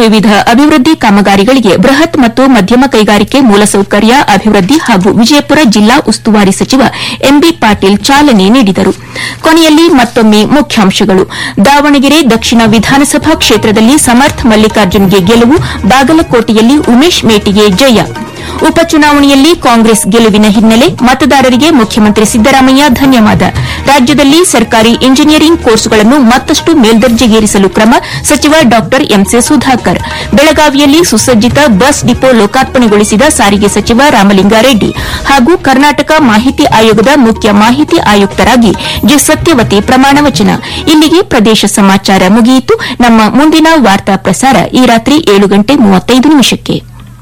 ವಿವಿಧ ಅಭಿವೃದ್ಧಿ ಕಾಮಗಾರಿಗಳಿಗೆ ಬೃಹತ್ ಮತ್ತು ಮಧ್ಯಮ ಕೈಗಾರಿಕೆ ಮೂಲಸೌಕರ್ಯ ಅಭಿವೃದ್ಧಿ ಹಾಗೂ ವಿಜಯಪುರ ಜಿಲ್ಲಾ ಉಸ್ತುವಾರಿ ಸಚಿವ ಎಂಬಿ ಪಾಟೀಲ್ ಚಾಲನೆ ನೀಡಿದರು ಕೊನೆಯಲ್ಲಿ ಮತ್ತೊಮ್ಮೆ ಮುಖ್ಯಾಂಶಗಳು ದಾವಣಗೆರೆ ದಕ್ಷಿಣ ವಿಧಾನಸಭಾ ಕ್ಷೇತ್ರದಲ್ಲಿ ಸಮರ್ಥ ಮಲ್ಲಿಕಾರ್ಜುನ್ಗೆ ಗೆಲುವು ಬಾಗಲಕೋಟೆಯಲ್ಲಿ ಉಮೇಶ್ ಮೇಟಿಗೆ ಜಯ ಉಪಚುನಾವಣೆಯಲ್ಲಿ ಕಾಂಗ್ರೆಸ್ ಗೆಲುವಿನ ಹಿನ್ನೆಲೆ ಮತದಾರರಿಗೆ ಮುಖ್ಯಮಂತ್ರಿ ಸಿದ್ದರಾಮಯ್ಯ ಧನ್ಯವಾದ ರಾಜ್ಯದಲ್ಲಿ ಸರ್ಕಾರಿ ಇಂಜಿನಿಯರಿಂಗ್ ಕೋರ್ಸ್ಗಳನ್ನು ಮತ್ತಷ್ಟು ಮೇಲ್ದರ್ಜೆಗೇರಿಸಲು ಕ್ರಮ ಸಚಿವ ಡಾ ಎಂಸಿ ಸುಧಾಕರ್ ಬೆಳಗಾವಿಯಲ್ಲಿ ಸುಸಜ್ಜಿತ ಬಸ್ ಡಿಪೋ ಲೋಕಾರ್ಪಣೆಗೊಳಿಸಿದ ಸಾರಿಗೆ ಸಚಿವ ರಾಮಲಿಂಗಾರೆಡ್ಡಿ ಹಾಗೂ ಕರ್ನಾಟಕ ಮಾಹಿತಿ ಆಯೋಗದ ಮುಖ್ಯ ಮಾಹಿತಿ ಆಯುಕ್ತರಾಗಿ ಜಿ ಸತ್ಯವತಿ ಪ್ರಮಾಣ ವಚನ ಇಲ್ಲಿಗೆ ಪ್ರದೇಶ ಸಮಾಚಾರ ಮುಗಿಯಿತು ನಮ್ಮ ಮುಂದಿನ ವಾರ್ತಾ ಪ್ರಸಾರ ಈ ರಾತ್ರಿ ಏಳು ಗಂಟೆ ಮೂವತ್ತೈದು ನಿಮಿಷಕ್ಕೆ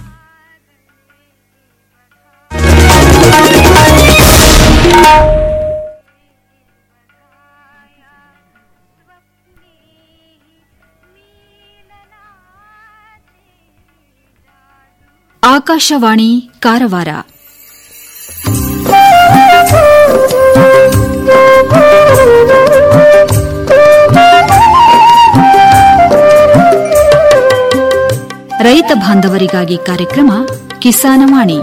ಆಕಾಶವಾಣಿ ಕಾರವಾರ ರೈತ ಬಾಂಧವರಿಗಾಗಿ ಕಾರ್ಯಕ್ರಮ ಕಿಸಾನವಾಣಿ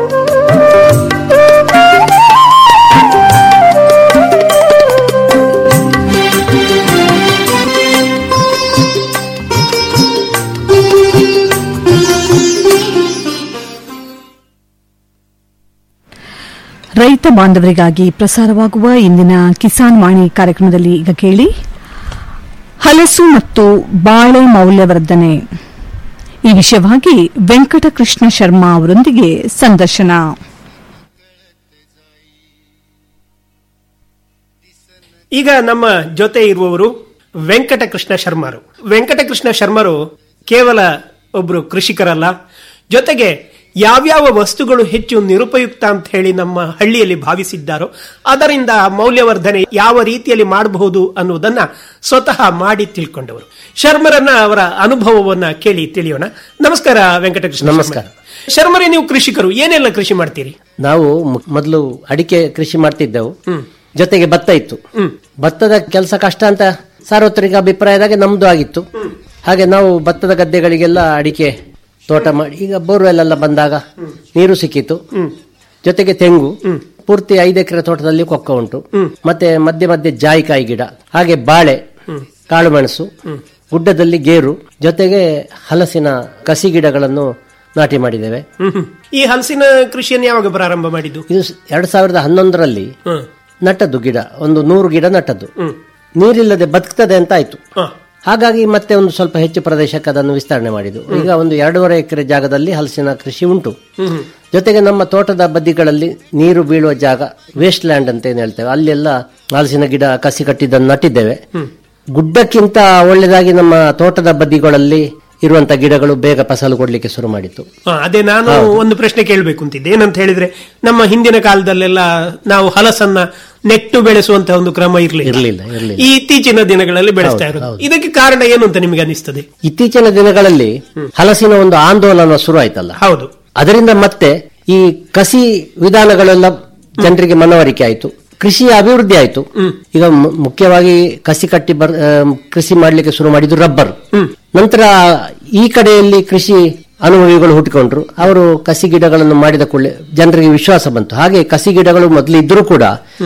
ರೈತ ಬಾಂಧವರಿಗಾಗಿ ಪ್ರಸಾರವಾಗುವ ಇಂದಿನ ಕಿಸಾನ್ ವಾಣಿ ಕಾರ್ಯಕ್ರಮದಲ್ಲಿ ಈಗ ಕೇಳಿ ಹಲಸು ಮತ್ತು ಬಾಳೆ ಮೌಲ್ಯವರ್ಧನೆ ಈ ವಿಷಯವಾಗಿ ವೆಂಕಟಕೃಷ್ಣ ಶರ್ಮಾ ಅವರೊಂದಿಗೆ ಸಂದರ್ಶನ ಈಗ ನಮ್ಮ ಜೊತೆ ಇರುವವರು ವೆಂಕಟಕೃಷ್ಣ ಶರ್ಮರು ವೆಂಕಟಕೃಷ್ಣ ಶರ್ಮರು ಕೇವಲ ಒಬ್ರು ಕೃಷಿಕರಲ್ಲ ಜೊತೆಗೆ ಯಾವ್ಯಾವ ವಸ್ತುಗಳು ಹೆಚ್ಚು ನಿರುಪಯುಕ್ತ ಅಂತ ಹೇಳಿ ನಮ್ಮ ಹಳ್ಳಿಯಲ್ಲಿ ಭಾವಿಸಿದ್ದಾರೋ ಅದರಿಂದ ಮೌಲ್ಯವರ್ಧನೆ ಯಾವ ರೀತಿಯಲ್ಲಿ ಮಾಡಬಹುದು ಅನ್ನುವುದನ್ನ ಸ್ವತಃ ಮಾಡಿ ತಿಳ್ಕೊಂಡವರು ಶರ್ಮರನ್ನ ಅವರ ಅನುಭವವನ್ನ ಕೇಳಿ ತಿಳಿಯೋಣ ನಮಸ್ಕಾರ ವೆಂಕಟಕೃಷ್ಣ ನಮಸ್ಕಾರ. ಶರ್ಮ. ಶರ್ಮರೇ ನೀವು ಕೃಷಿಕರು ಏನೆಲ್ಲ ಕೃಷಿ ಮಾಡ್ತೀರಿ ನಾವು ಮ- ಮೊದಲು ಅಡಿಕೆ ಕೃಷಿ ಮಾಡ್ತಿದ್ದೆವು ಜೊತೆಗೆ ಭತ್ತ ಇತ್ತು ಭತ್ತದ ಕೆಲಸ ಕಷ್ಟ ಅಂತ ಸಾರ್ವತ್ರಿಕ ಅಭಿಪ್ರಾಯದಾಗ ನಮ್ದು ಆಗಿತ್ತು ಹಾಗೆ ನಾವು ಭತ್ತದ ಗದ್ದೆಗಳಿಗೆಲ್ಲ ಅಡಿಕೆ ತೋಟ ಮಾಡಿ ಈಗ ಬೋರ್ವೆಲ್ ಎಲ್ಲ ಬಂದಾಗ ನೀರು ಸಿಕ್ಕಿತು ಜೊತೆಗೆ ತೆಂಗು ಪೂರ್ತಿ ಐದು ಎಕರೆ ತೋಟದಲ್ಲಿ ಕೊಕ್ಕ ಉಂಟು ಮತ್ತೆ ಮಧ್ಯೆ ಮಧ್ಯೆ ಜಾಯಿಕಾಯಿ ಗಿಡ ಹಾಗೆ ಬಾಳೆ ಕಾಳುಮೆಣಸು ಗುಡ್ಡದಲ್ಲಿ ಗೇರು ಜೊತೆಗೆ ಹಲಸಿನ ಕಸಿ ಗಿಡಗಳನ್ನು ನಾಟಿ ಮಾಡಿದ್ದೇವೆ ಹ್ಮ್ ಹ್ಮ್. ಈ ಹಲಸಿನ ಕೃಷಿಯನ್ನು ಯಾವಾಗ ಪ್ರಾರಂಭ ಮಾಡಿದ್ದು ಇದು ಸ- ಎರಡ್ ಸಾವಿರದ ಹನ್ನೊಂದರಲ್ಲಿ ಹ್ಮ್. ನಟ್ಟದ್ದು ಗಿಡ ಒಂದು ನೂರು ಗಿಡ ನಟ್ಟದ್ದು ನೀರಿಲ್ಲದೆ ಬದುಕ್ತದೆ ಅಂತ ಆಯ್ತು ಹ. ಹಾಗಾಗಿ ಮತ್ತೆ ಒಂದು ಸ್ವಲ್ಪ ಹೆಚ್ಚು ಪ್ರದೇಶಕ್ಕೆ ಅದನ್ನು ವಿಸ್ತರಣೆ ಮಾಡಿದ್ದು ಈಗ ಒಂದು ಎರಡೂವರೆ ಎಕರೆ ಜಾಗದಲ್ಲಿ ಹಲಸಿನ ಕೃಷಿ ಉಂಟು ಜೊತೆಗೆ ನಮ್ಮ ತೋಟದ ಬದಿಗಳಲ್ಲಿ ನೀರು ಬೀಳುವ ಜಾಗ ವೇಸ್ಟ್ ಲ್ಯಾಂಡ್ ಅಂತ ಏನ್ ಹೇಳ್ತೇವೆ ಅಲ್ಲೆಲ್ಲ ಹಲಸಿನ ಗಿಡ ಕಸಿ ಕಟ್ಟಿದ್ದನ್ನು ನಟ್ಟಿದ್ದೇವೆ ಗುಡ್ಡಕ್ಕಿಂತ ಒಳ್ಳೆದಾಗಿ ನಮ್ಮ ತೋಟದ ಬದಿಗಳಲ್ಲಿ ಇರುವಂತ ಗಿಡಗಳು ಬೇಗ ಫಸಲು ಕೊಡ್ಲಿಕ್ಕೆ ಶುರು ಮಾಡಿತ್ತು ಹ, ಅದೇ ನಾನು ಒಂದು ಪ್ರಶ್ನೆ ಕೇಳಬೇಕು ಅಂತಿದ್ದೆ ಏನಂತ ಹೇಳಿದ್ರೆ ನಮ್ಮ ಹಿಂದಿನ ಕಾಲದಲ್ಲೆಲ್ಲ ನಾವು ಹಲಸನ್ನ ನೆಟ್ಟು ಬೆಳೆಸುವಂತ ಒಂದು ಕ್ರಮ ಇರಲಿಲ್ಲ ಇರ್ಲಿಲ್ಲ, ಇರ್ಲಿಲ್ಲ. ಈ ಇತ್ತೀಚಿನ ದಿನಗಳಲ್ಲಿ ಬೆಳೆಸ್ತಾ ಹೌದು, ಇರೋದು ಹೌದು. ಇದಕ್ಕೆ ಕಾರಣ ಏನು ಅಂತ ನಿಮಗೆ ಅನಿಸ್ತದೆ ಇತ್ತೀಚಿನ ದಿನಗಳಲ್ಲಿ ಹಲಸಿನ ಒಂದು ಆಂದೋಲನ ಶುರು ಆಯ್ತಲ್ಲ ಹೌದು ಅದರಿಂದ ಮತ್ತೆ ಈ ಕಸಿ ವಿಧಾನಗಳೆಲ್ಲ ಜನರಿಗೆ ಮನವರಿಕೆ ಆಯಿತು ಕೃಷಿಯ ಅಭಿವೃದ್ಧಿ ಆಯಿತು ಈಗ ಮು- ಮುಖ್ಯವಾಗಿ ಕಸಿ ಕಟ್ಟಿ ಬರ್ ಆ, ಕೃಷಿ ಮಾಡಲಿಕ್ಕೆ ಶುರು ಮಾಡಿದ್ದು ರಬ್ಬರ್ ನಂತರ ಈ ಕಡೆಯಲ್ಲಿ ಕೃಷಿ ಅನುಭವಿಗಳು ಹುಟ್ಟಿಕೊಂಡ್ರು ಅವರು ಕಸಿ ಗಿಡಗಳನ್ನು ಮಾಡಿದ ಕೂಡಲೇ ಜನರಿಗೆ ವಿಶ್ವಾಸ ಬಂತು ಹಾಗೆ ಕಸಿ ಗಿಡಗಳು ಮೊದಲು ಇದ್ರೂ ಕೂಡ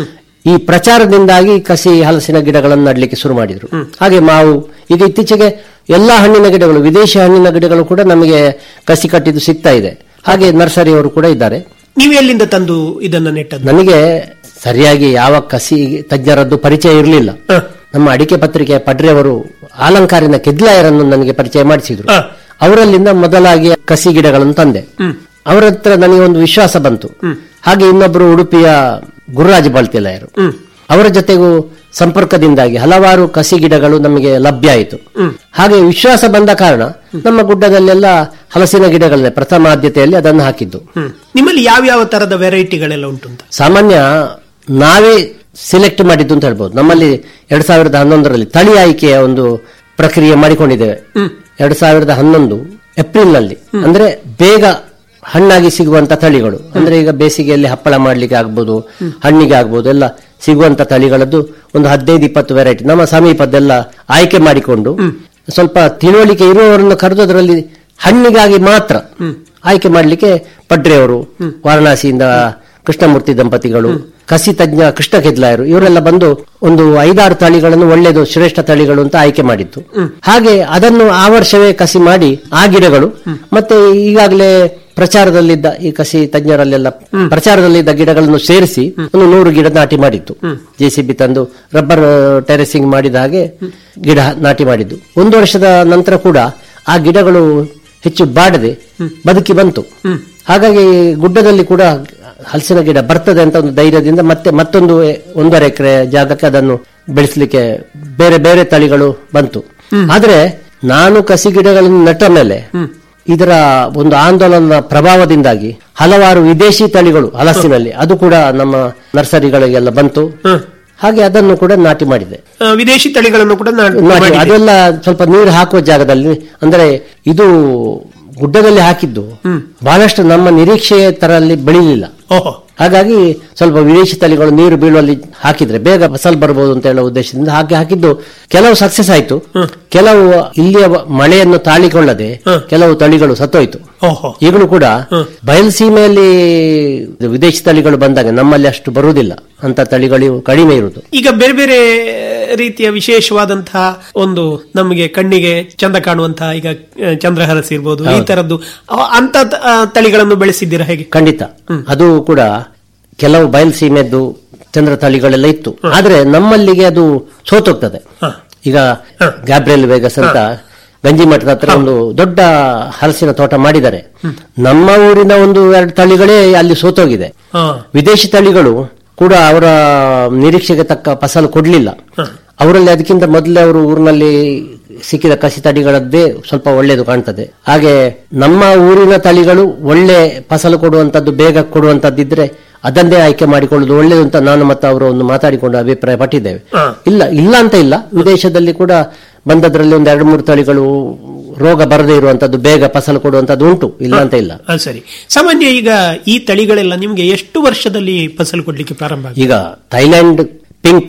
ಈ ಪ್ರಚಾರದಿಂದಾಗಿ ಕಸಿ ಹಲಸಿನ ಗಿಡಗಳನ್ನು ನಡಲಿಕ್ಕೆ ಶುರು ಮಾಡಿದ್ರು ಹಾಗೆ ಮಾವು ಈಗ ಇತ್ತೀಚೆಗೆ ಎಲ್ಲಾ ಹಣ್ಣಿನ ಗಿಡಗಳು ವಿದೇಶಿ ಹಣ್ಣಿನ ಗಿಡಗಳು ಕೂಡ ನಮಗೆ ಕಸಿ ಕಟ್ಟಿದ್ದು ಸಿಗ್ತಾ ಇದೆ ಹಾಗೆ ನರ್ಸರಿಯವರು ಕೂಡ ಇದ್ದಾರೆ ನೀವು ಎಲ್ಲಿಂದ ತಂದು ಇದನ್ನ ನೆಟ್ಟದ್ದು ನನಗೆ ಸರಿಯಾಗಿ ಯಾವ ಕಸಿ ತಜ್ಞರದ್ದು ಪರಿಚಯ ಇರಲಿಲ್ಲ ಹ. ನಮ್ಮ ಅಡಿಕೆ ಪತ್ರಿಕೆಯ ಪಡ್ರೆಯವರು ಆಲಂಕಾರಿನ ಕೆದ್ಲಾಯರನ್ನು ನನಗೆ ಪರಿಚಯ ಮಾಡಿಸಿದ್ರು ಹ. ಅವರಲ್ಲಿಂದ ಮೊದಲಾಗಿ ಕಸಿ ಗಿಡಗಳನ್ನು ತಂದೆ ಅವರ ಹತ್ರ ನನಗೆ ಒಂದು ವಿಶ್ವಾಸ ಬಂತು ಹಾಗೆ ಇನ್ನೊಬ್ಬರು ಉಡುಪಿಯ ಗುರುರಾಜ ಬಾಳ್ತಿಲಾಯರು ಅವರ ಜೊತೆಗೂ ಸಂಪರ್ಕದಿಂದಾಗಿ ಹಲವಾರು ಕಸಿ ಗಿಡಗಳು ನಮಗೆ ಲಭ್ಯ ಆಯಿತು ಹಾಗೆ ವಿಶ್ವಾಸ ಬಂದ ಕಾರಣ ನಮ್ಮ ಗುಡ್ಡದಲ್ಲೆಲ್ಲ ಹಲಸಿನ ಗಿಡಗಳನ್ನೇ ಪ್ರಥಮ ಆದ್ಯತೆಯಲ್ಲಿ ಅದನ್ನು ಹಾಕಿದ್ದು ಹ್ಮ್. ನಿಮ್ಮಲ್ಲಿ ಯಾವ ಯಾವ ತರದ ವೆರೈಟಿಗಳೆಲ್ಲ ಉಂಟು ಅಂತ ಸಾಮಾನ್ಯ ನಾವೇ ಸಿಲೆಕ್ಟ್ ಮಾಡಿದ್ದು ಅಂತ ಹೇಳ್ಬೋದು ನಮ್ಮಲ್ಲಿ ಎರಡ್ ಸಾವಿರದ ಹನ್ನೊಂದರಲ್ಲಿ ತಳಿ ಆಯ್ಕೆಯ ಒಂದು ಪ್ರಕ್ರಿಯೆ ಮಾಡಿಕೊಂಡಿದ್ದೇವೆ ಎರಡ್ ಸಾವಿರದ ಹನ್ನೊಂದು ಏಪ್ರಿಲ್ ನಲ್ಲಿ ಅಂದ್ರೆ ಬೇಗ ಹಣ್ಣಾಗಿ ಸಿಗುವಂತ ತಳಿಗಳು ಅಂದ್ರೆ ಈಗ ಬೇಸಿಗೆಯಲ್ಲಿ ಹಪ್ಪಳ ಮಾಡ್ಲಿಕ್ಕೆ ಆಗ್ಬೋದು ಹಣ್ಣಿಗೆ ಆಗ್ಬೋದು ಎಲ್ಲ ಸಿಗುವಂತ ತಳಿಗಳದ್ದು ಒಂದು ಹದಿನೈದು ಇಪ್ಪತ್ತು ವೆರೈಟಿ ನಮ್ಮ ಸಮೀಪದ್ದೆಲ್ಲ ಆಯ್ಕೆ ಮಾಡಿಕೊಂಡು ಸ್ವಲ್ಪ ತಿಳುವಳಿಕೆ ಇರುವವರನ್ನು ಕರೆದು ಅದರಲ್ಲಿ ಹಣ್ಣಿಗಾಗಿ ಮಾತ್ರ ಆಯ್ಕೆ ಮಾಡಲಿಕ್ಕೆ ಪಡ್ರೆಯವರು ವಾರಣಾಸಿಯಿಂದ ಕೃಷ್ಣಮೂರ್ತಿ ದಂಪತಿಗಳು ಕಸಿ ತಜ್ಞ ಕೃಷ್ಣ ಕೆದ್ಲಾಯರು ಇವರೆಲ್ಲ ಬಂದು ಒಂದು ಐದಾರು ತಳಿಗಳನ್ನು ಒಳ್ಳೆಯದು ಶ್ರೇಷ್ಠ ತಳಿಗಳು ಅಂತ ಆಯ್ಕೆ ಮಾಡಿತ್ತು ಹಾಗೆ ಅದನ್ನು ಆ ವರ್ಷವೇ ಕಸಿ ಮಾಡಿ ಆ ಗಿಡಗಳು ಮತ್ತೆ ಈಗಾಗಲೇ ಪ್ರಚಾರದಲ್ಲಿದ್ದ ಈ ಕಸಿ ತಜ್ಞರಲ್ಲೆಲ್ಲ ಪ್ರಚಾರದಲ್ಲಿದ್ದ ಗಿಡಗಳನ್ನು ಸೇರಿಸಿ ಒಂದು ನೂರು ಗಿಡ ನಾಟಿ ಮಾಡಿತ್ತು ಜೆ ಸಿ ಬಿ ತಂದು ರಬ್ಬರ್ ಟೆರೆಸಿಂಗ್ ಮಾಡಿದ ಹಾಗೆ ಗಿಡ ನಾಟಿ ಮಾಡಿದ್ದು ಒಂದು ವರ್ಷದ ನಂತರ ಕೂಡ ಆ ಗಿಡಗಳು ಹೆಚ್ಚು ಬಾಡದೆ ಬದುಕಿ ಬಂತು ಹಾಗಾಗಿ ಗುಡ್ಡದಲ್ಲಿ ಕೂಡ ಹಲಸಿನ ಗಿಡ ಬರ್ತದೆ ಅಂತ ಒಂದು ಧೈರ್ಯದಿಂದ ಮತ್ತೆ ಮತ್ತೊಂದು ಎ- ಒಂದೂವರೆ ಎಕರೆ ಜಾಗಕ್ಕೆ ಅದನ್ನು ಬೆಳೆಸಲಿಕ್ಕೆ ಬೇರೆ ಬೇರೆ ತಳಿಗಳು ಬಂತು ಆದ್ರೆ ನಾನು ಕಸಿ ಗಿಡಗಳನ್ನು ನೆಟ್ಟ ಮೇಲೆ ಇದರ ಒಂದು ಆಂದೋಲನದ ಪ್ರಭಾವದಿಂದಾಗಿ ಹಲವಾರು ವಿದೇಶಿ ತಳಿಗಳು ಹಲಸಿನಲ್ಲಿ ಅದು ಕೂಡ ನಮ್ಮ ನರ್ಸರಿಗಳಿಗೆಲ್ಲ ಬಂತು ಹಾಗೆ ಅದನ್ನು ಕೂಡ ನಾಟಿ ಮಾಡಿದೆ ಆ, ವಿದೇಶಿ ತಳಿಗಳನ್ನು ಕೂಡ ನಾ- ನಾಟಿ- ಮಾಡಿದೆ. ಅದೆಲ್ಲ ಸ್ವಲ್ಪ ನೀರು ಹಾಕುವ ಜಾಗದಲ್ಲಿ ಅಂದ್ರೆ ಇದು ಗುಡ್ಡದಲ್ಲಿ ಹಾಕಿದ್ದು ಬಹಳಷ್ಟು ನಮ್ಮ ನಿರೀಕ್ಷೆಯ ತರಲ್ಲಿ ಬೆಳಿಲಿಲ್ಲ ಓಹೋ ಹಾಗಾಗಿ ಸ್ವಲ್ಪ ವಿದೇಶಿ ತಳಿಗಳು ನೀರು ಬೀಳುವಲ್ಲಿ ಹಾಕಿದ್ರೆ ಬೇಗ ಫಸಲ್ ಬರಬಹುದು ಅಂತ ಹೇಳೋ ಉದ್ದೇಶದಿಂದ ಹಾಗೆ ಹಾಕಿದ್ದು ಕೆಲವು ಸಕ್ಸಸ್ ಆಯ್ತು ಕೆಲವು ಇಲ್ಲಿಯ ಮಳೆಯನ್ನು ತಾಳಿಕೊಳ್ಳದೆ ಕೆಲವು ತಳಿಗಳು ಸತ್ತೋಯ್ತು ಓಹೋ ಈಗಲೂ ಕೂಡ ಬಯಲುಸೀಮೆಯಲ್ಲಿ ವಿದೇಶಿ ತಳಿಗಳು ಬಂದಾಗ ನಮ್ಮಲ್ಲಿ ಅಷ್ಟು ಬರುವುದಿಲ್ಲ ಅಂತ ತಳಿಗಳು ಕಡಿಮೆ ಇರುವುದು ಈಗ ಬೇರೆ ಬೇರೆ ರೀತಿಯ ವಿಶೇಷವಾದಂತಹ ಒಂದು ನಮಗೆ ಕಣ್ಣಿಗೆ ಚಂದ ಕಾಣುವಂತಹ ಈಗ ಆ, ಚಂದ್ರಹರಸ್ ಇರ್ಬೋದು ಈ ತರದ್ದು ಅವ- ಅಂತ ತ- ಆ, ತಳಿಗಳನ್ನು ಬೆಳೆಸಿದ್ದೀರಾ ಹೇಗೆ ಖಂಡಿತ ಅದು ಕೂಡ ಕೆಲವು ಬಯಲುಸೀಮೆದ್ದು ಚಂದ್ರ ತಳಿಗಳೆಲ್ಲ ಇತ್ತು ಆದ್ರೆ ನಮ್ಮಲ್ಲಿಗೆ ಅದು ಸೋತೋಗ್ತದೆ ಹ. ಈಗ ಗ್ಯಾಬ್ರಿಯಲ್ ವೇಗಸ್ ಅಂತ ಗಂಜಿ ಮಠದ ಹತ್ರ ಒಂದು ದೊಡ್ಡ ಹಲಸಿನ ತೋಟ ಮಾಡಿದ್ದಾರೆ ನಮ್ಮ ಊರಿನ ಒಂದು ಎರಡು ತಳಿಗಳೇ ಅಲ್ಲಿ ಸೋತೋಗಿದೆ ಹಾ ವಿದೇಶಿ ತಳಿಗಳು ಕೂಡ ಅವರ ನಿರೀಕ್ಷೆಗೆ ತಕ್ಕ ಫಸಲು ಕೊಡ್ಲಿಲ್ಲ ಅವರಲ್ಲಿ ಅದಕ್ಕಿಂತ ಮೊದಲೇ ಅವರು ಊರಿನಲ್ಲಿ ಸಿಕ್ಕಿದ ಕಸಿ ತಳಿಗಳದ್ದೇ ಸ್ವಲ್ಪ ಒಳ್ಳೆಯದು ಕಾಣ್ತದೆ ಹಾಗೆ ನಮ್ಮ ಊರಿನ ತಳಿಗಳು ಒಳ್ಳೆ ಫಸಲು ಕೊಡುವಂತದ್ದು ಬೇಗ ಕೊಡುವಂತದ್ದಿದ್ರೆ ಅದನ್ನೇ ಆಯ್ಕೆ ಮಾಡಿಕೊಳ್ಳುವುದು ಒಳ್ಳೆಯದು ಅಂತ ನಾನು ಮತ್ತು ಅವರು ಒಂದು ಮಾತಾಡಿಕೊಂಡು ಅಭಿಪ್ರಾಯ ಪಟ್ಟಿದ್ದೇವೆ ಹ. ಇಲ್ಲ ಇಲ್ಲ ಅಂತ ಇಲ್ಲ ವಿದೇಶದಲ್ಲಿ ಕೂಡ ಬಂದದ್ರಲ್ಲಿ ಒಂದು ಎರಡು ಮೂರು ತಳಿಗಳು ರೋಗ ಬರದೇ ಇರುವಂತದ್ದು ಬೇಗ ಫಸಲು ಕೊಡುವಂತದ್ದು ಉಂಟು ಇಲ್ಲ ಅಂತ ಇಲ್ಲ ಆ, ಸರಿ ಸಾಮಾನ್ಯ ಈಗ ಈ ತಳಿಗಳೆಲ್ಲ ನಿಮ್ಗೆ ಎಷ್ಟು ವರ್ಷದಲ್ಲಿ ಫಸಲು ಕೊಡ್ಲಿಕ್ಕೆ ಪ್ರಾರಂಭ ಆಗಿದೆ ಈಗ ಥೈಲ್ಯಾಂಡ್ ಪಿಂಕ್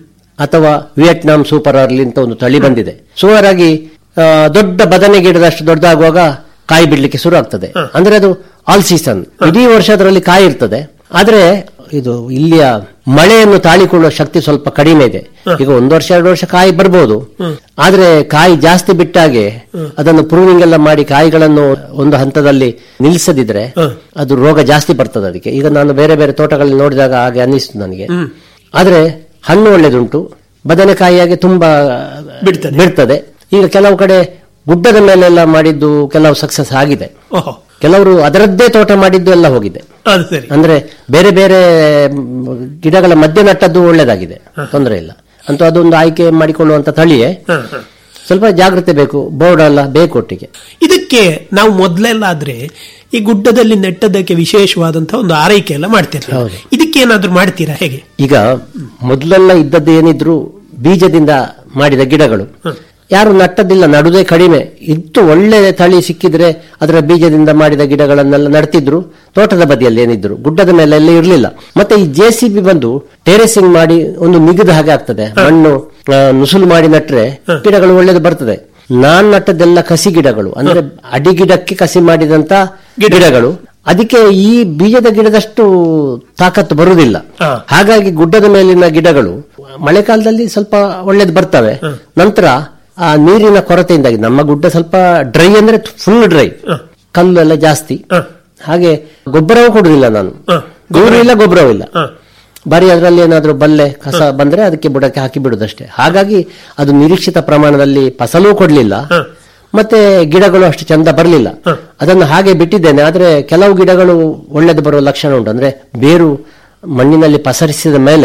ಅಥವಾ ವಿಯೆಟ್ನಾಂ ಸೂಪರ್ ಅರ್ಲಿ ಅಂತ ಒಂದು ತಳಿ ಬಂದಿದೆ ಸುಮಾರಾಗಿ ಆ, ದೊಡ್ಡ ಬದನೆ ಗಿಡದಷ್ಟು ದೊಡ್ಡದಾಗುವಾಗ ಕಾಯಿ ಬಿಡ್ಲಿಕ್ಕೆ ಶುರು ಆಗ್ತದೆ ಅಂದ್ರೆ ಅದು ಆಲ್ ಸೀಸನ್ ಇಡೀ ವರ್ಷ ಅದರಲ್ಲಿ ಕಾಯಿ ಇರ್ತದೆ ಆದ್ರೆ ಇದು ಇಲ್ಲಿಯ ಮಳೆಯನ್ನು ತಾಳಿಕೊಳ್ಳುವ ಶಕ್ತಿ ಸ್ವಲ್ಪ ಕಡಿಮೆ ಇದೆ ಈಗ ಒಂದು ವರ್ಷ ಎರಡು ವರ್ಷ ಕಾಯಿ ಬರ್ಬೋದು ಆದ್ರೆ ಕಾಯಿ ಜಾಸ್ತಿ ಬಿಟ್ಟಾಗೆ ಅದನ್ನು ಪ್ರೂವಿಂಗ್ ಎಲ್ಲ ಮಾಡಿ ಕಾಯಿಗಳನ್ನು ಒಂದು ಹಂತದಲ್ಲಿ ನಿಲ್ಲಿಸದಿದ್ರೆ ಅದು ರೋಗ ಜಾಸ್ತಿ ಬರ್ತದೆ ಅದಕ್ಕೆ ಈಗ ನಾನು ಬೇರೆ ಬೇರೆ ತೋಟಗಳಲ್ಲಿ ನೋಡಿದಾಗ ಹಾಗೆ ಅನ್ನಿಸ್ತು ನನಗೆ ಆದ್ರೆ ಹಣ್ಣು ಒಳ್ಳೆದುಂಟು ಬದನೆಕಾಯಿಯಾಗಿ ತುಂಬಾ ಬಿಡ್ತದೆ. ಬಿಡ್ತದೆ ಈಗ ಕೆಲವು ಕಡೆ ಗುಡ್ಡದ ಮೇಲೆಲ್ಲ ಮಾಡಿದ್ದು ಕೆಲವು ಸಕ್ಸಸ್ ಆಗಿದೆ ಓಹೋ ಕೆಲವರು ಅದರದ್ದೇ ತೋಟ ಮಾಡಿದ್ದು ಎಲ್ಲ ಹೋಗಿದೆ ಅದು ಸರಿ ಅಂದ್ರೆ ಬೇರೆ ಬೇರೆ ಮ್, ಗಿಡಗಳ ಮಧ್ಯೆ ನಟ್ಟದ್ದು ಒಳ್ಳೇದಾಗಿದೆ ತೊಂದರೆ ಇಲ್ಲ ಅಂತೂ ಅದೊಂದು ಆಯ್ಕೆ ಮಾಡಿಕೊಳ್ಳುವಂತ ತಳಿಯೇ ಹ, ಹ. ಸ್ವಲ್ಪ ಜಾಗ್ರತೆ ಬೇಕು ಬೋರ್ಡ್ ಎಲ್ಲ ಬೇಕು ಒಟ್ಟಿಗೆ ಇದಕ್ಕೆ ನಾವು ಮೊದಲೆಲ್ಲ ಆದ್ರೆ ಈ ಗುಡ್ಡದಲ್ಲಿ ನೆಟ್ಟದಕ್ಕೆ ವಿಶೇಷವಾದಂತಹ ಒಂದು ಆರೈಕೆ ಎಲ್ಲ ಮಾಡ್ತಿರ್ತೀವಿ ಹೌದು. ಇದಕ್ಕೆ ಏನಾದ್ರೂ ಮಾಡ್ತೀರಾ ಹೇಗೆ ಈಗ ಮೊದಲೆಲ್ಲ ಇದ್ದದ್ದು ಏನಿದ್ರು ಬೀಜದಿಂದ ಮಾಡಿದ ಗಿಡಗಳು ಯಾರು ನಟ್ಟದಿಲ್ಲ ನಡುದೇ ಕಡಿಮೆ ಇತ್ತು ಒಳ್ಳೆ ತಳಿ ಸಿಕ್ಕಿದ್ರೆ ಅದರ ಬೀಜದಿಂದ ಮಾಡಿದ ಗಿಡಗಳನ್ನೆಲ್ಲ ನಡ್ತಿದ್ರು ತೋಟದ ಬದಿಯಲ್ಲಿ ಏನಿದ್ರು ಗುಡ್ಡದ ಮೇಲೆ ಎಲ್ಲ ಇರಲಿಲ್ಲ ಮತ್ತೆ ಈ ಜೆ ಸಿ ಬಿ ಬಂದು ಟೆರೆಸಿಂಗ್ ಮಾಡಿ ಒಂದು ನಿಗದ ಹಾಗೆ ಆಗ್ತದೆ ಮಣ್ಣು ಆ, ನುಸುಲು ಮಾಡಿ ನಟ್ರೆ ಗಿಡಗಳು ಒಳ್ಳೇದು ಬರ್ತದೆ ನಾನ್ ನಟ್ಟದೆಲ್ಲ ಕಸಿ ಗಿಡಗಳು ಅಂದ್ರೆ ಅಡಿ ಗಿಡಕ್ಕೆ ಕಸಿ ಮಾಡಿದಂತ ಗಿಡಗಳು ಅದಕ್ಕೆ ಈ ಬೀಜದ ಗಿಡದಷ್ಟು ತಾಕತ್ತು ಬರುವುದಿಲ್ಲ ಹಾ. ಹಾಗಾಗಿ ಗುಡ್ಡದ ಮೇಲಿನ ಗಿಡಗಳು ಮಳೆಗಾಲದಲ್ಲಿ ಸ್ವಲ್ಪ ಒಳ್ಳೇದು ಬರ್ತವೆ ನಂತರ ಆ ನೀರಿನ ಕೊರತೆಯಿಂದಾಗಿ ನಮ್ಮ ಗುಡ್ಡ ಸ್ವಲ್ಪ ಡ್ರೈ ಅಂದ್ರೆ ಫುಲ್ ಡ್ರೈ ಕಲ್ಲು ಎಲ್ಲ ಜಾಸ್ತಿ ಹ. ಹಾಗೆ ಗೊಬ್ಬರವೂ ಕೊಡುದಿಲ್ಲ ನಾನು ಹ. ಗೊಬ್ಬರ ಇಲ್ಲ ಗೊಬ್ಬರವೂ ಇಲ್ಲ ಹ. ಬರೀ ಅದರಲ್ಲಿ ಏನಾದ್ರೂ ಬಲ್ಲೆ ಕಸ ಬಂದ್ರೆ ಅದಕ್ಕೆ ಬುಡಕ್ಕೆ ಹಾಕಿ ಬಿಡುದಷ್ಟೇ ಹಾಗಾಗಿ ಅದು ನಿರೀಕ್ಷಿತ ಪ್ರಮಾಣದಲ್ಲಿ ಫಸಲೂ ಕೊಡ್ಲಿಲ್ಲ ಮತ್ತೆ ಗಿಡಗಳು ಅಷ್ಟು ಚಂದ ಬರಲಿಲ್ಲ ಅದನ್ನು ಹಾಗೆ ಬಿಟ್ಟಿದ್ದೇನೆ ಆದ್ರೆ ಕೆಲವು ಗಿಡಗಳು ಒಳ್ಳೇದು ಬರುವ ಲಕ್ಷಣ ಉಂಟು ಅಂದ್ರೆ ಬೇರು ಮಣ್ಣಿನಲ್ಲಿ ಪಸರಿಸಿದ ಮೇಲೆ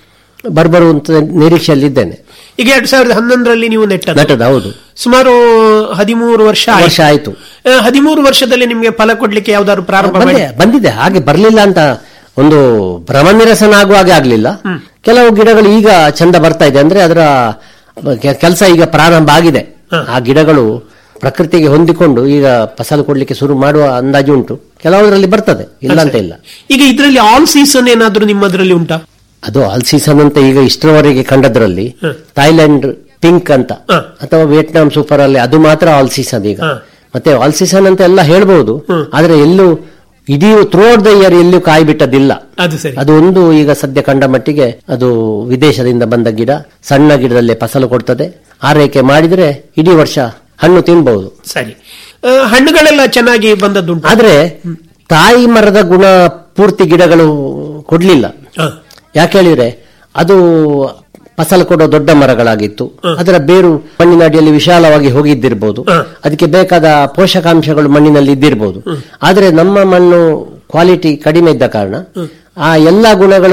ಬರ್ಬರುವಂತ ನಿರೀಕ್ಷೆಯಲ್ಲಿ ಇದ್ದೇನೆ ಈಗ ಎರಡ್ ಸಾವಿರದ ಹನ್ನೊಂದರಲ್ಲಿ ನೀವು ನೆಟ್ಟದ್ದು ನಟದ ಹೌದು ಸುಮಾರು ಹದಿಮೂರು ವರ್ಷ ಆಯ್ತು. ವರ್ಷ ಆಯ್ತು ಆ, ಹದಿಮೂರು ವರ್ಷದಲ್ಲಿ ನಿಮ್ಗೆ ಫಲ ಕೊಡ್ಲಿಕ್ಕೆ ಯಾವ್ದಾದ್ರು ಪ್ರಾರಂಭ ಮಾಡಿ ಬಂದೆ- ಬಂದಿದೆ ಹಾಗೆ ಬರ್ಲಿಲ್ಲ ಅಂತ ಒಂದು ಭ್ರಮ ನಿರಸನ ಆಗುವ ಹಾಗೆ ಆಗ್ಲಿಲ್ಲ ಕೆಲವು ಗಿಡಗಳು ಈಗ ಚಂದ ಬರ್ತಾ ಇದೆ ಅಂದ್ರೆ ಅದರ ಕೆಲಸ ಈಗ ಪ್ರಾರಂಭ ಆಗಿದೆ ಆ ಗಿಡಗಳು ಪ್ರಕೃತಿಗೆ ಹೊಂದಿಕೊಂಡು ಈಗ ಫಸಲು ಕೊಡ್ಲಿಕ್ಕೆ ಶುರು ಮಾಡುವ ಅಂದಾಜು ಉಂಟು ಕೆಲವರಲ್ಲಿ ಬರ್ತದೆ ಇಲ್ಲ ಅಂತ ಇಲ್ಲ ಈಗ ಇದರಲ್ಲಿ ಆಲ್ ಸೀಸನ್ ಏನಾದ್ರೂ ನಿಮ್ಮದ್ರಲ್ಲಿ ಉಂಟಾ ಅದು ಆಲ್ ಸೀಸನ್ ಅಂತ ಈಗ ಇಷ್ಟರವರೆಗೆ ಕಂಡದ್ರಲ್ಲಿ ಥೈಲ್ಯಾಂಡ್ ಪಿಂಕ್ ಅಂತ ಹ. ಅಥವಾ ವಿಯೆಟ್ನಾಂ ಸೂಪರ್ ಅಲ್ಲಿ ಅದು ಮಾತ್ರ ಆಲ್ ಸೀಸನ್ ಈಗ ಹ. ಮತ್ತೆ ಆಲ್ ಸೀಸನ್ ಅಂತ ಎಲ್ಲ ಹೇಳ್ಬಹುದು ಆದ್ರೆ ಎಲ್ಲೂ ಇಡೀ ಥ್ರೂ ಔಟ್ ದ ಇಯರ್ ಎಲ್ಲೂ ಕಾಯಿ ಬಿಟ್ಟದಿಲ್ಲ ಅದು ಸರಿ ಅದು ಒಂದು ಈಗ ಸದ್ಯ ಕಂಡ ಮಟ್ಟಿಗೆ ಅದು ವಿದೇಶದಿಂದ ಬಂದ ಗಿಡ ಸಣ್ಣ ಗಿಡದಲ್ಲೇ ಫಸಲು ಕೊಡ್ತದೆ ಆರೈಕೆ ಮಾಡಿದ್ರೆ ಇಡೀ ವರ್ಷ ಹಣ್ಣು ತಿನ್ಬಹುದು ಸರಿ ಆ, ಹಣ್ಣುಗಳೆಲ್ಲ ಚೆನ್ನಾಗಿ ಬಂದದ್ದುಂಟು ಆದ್ರೆ ತಾಯಿ ಮರದ ಗುಣ ಪೂರ್ತಿ ಗಿಡಗಳು ಕೊಡ್ಲಿಲ್ಲ ಹ. ಯಾಕೆ ಹೇಳಿದ್ರೆ ಅದು ಫಸಲು ಕೊಡೋ ದೊಡ್ಡ ಮರಗಳಾಗಿತ್ತು ಅದರ ಬೇರು ಮಣ್ಣಿನ ಅಡಿಯಲ್ಲಿ ವಿಶಾಲವಾಗಿ ಹೋಗಿದ್ದಿರ್ಬೋದು ಹ. ಅದಕ್ಕೆ ಬೇಕಾದ ಪೋಷಕಾಂಶಗಳು ಮಣ್ಣಿನಲ್ಲಿ ಇದ್ದಿರ್ಬೋದು ಆದ್ರೆ ನಮ್ಮ ಮಣ್ಣು ಕ್ವಾಲಿಟಿ ಕಡಿಮೆ ಇದ್ದ ಕಾರಣ ಆ ಎಲ್ಲ ಗುಣಗಳು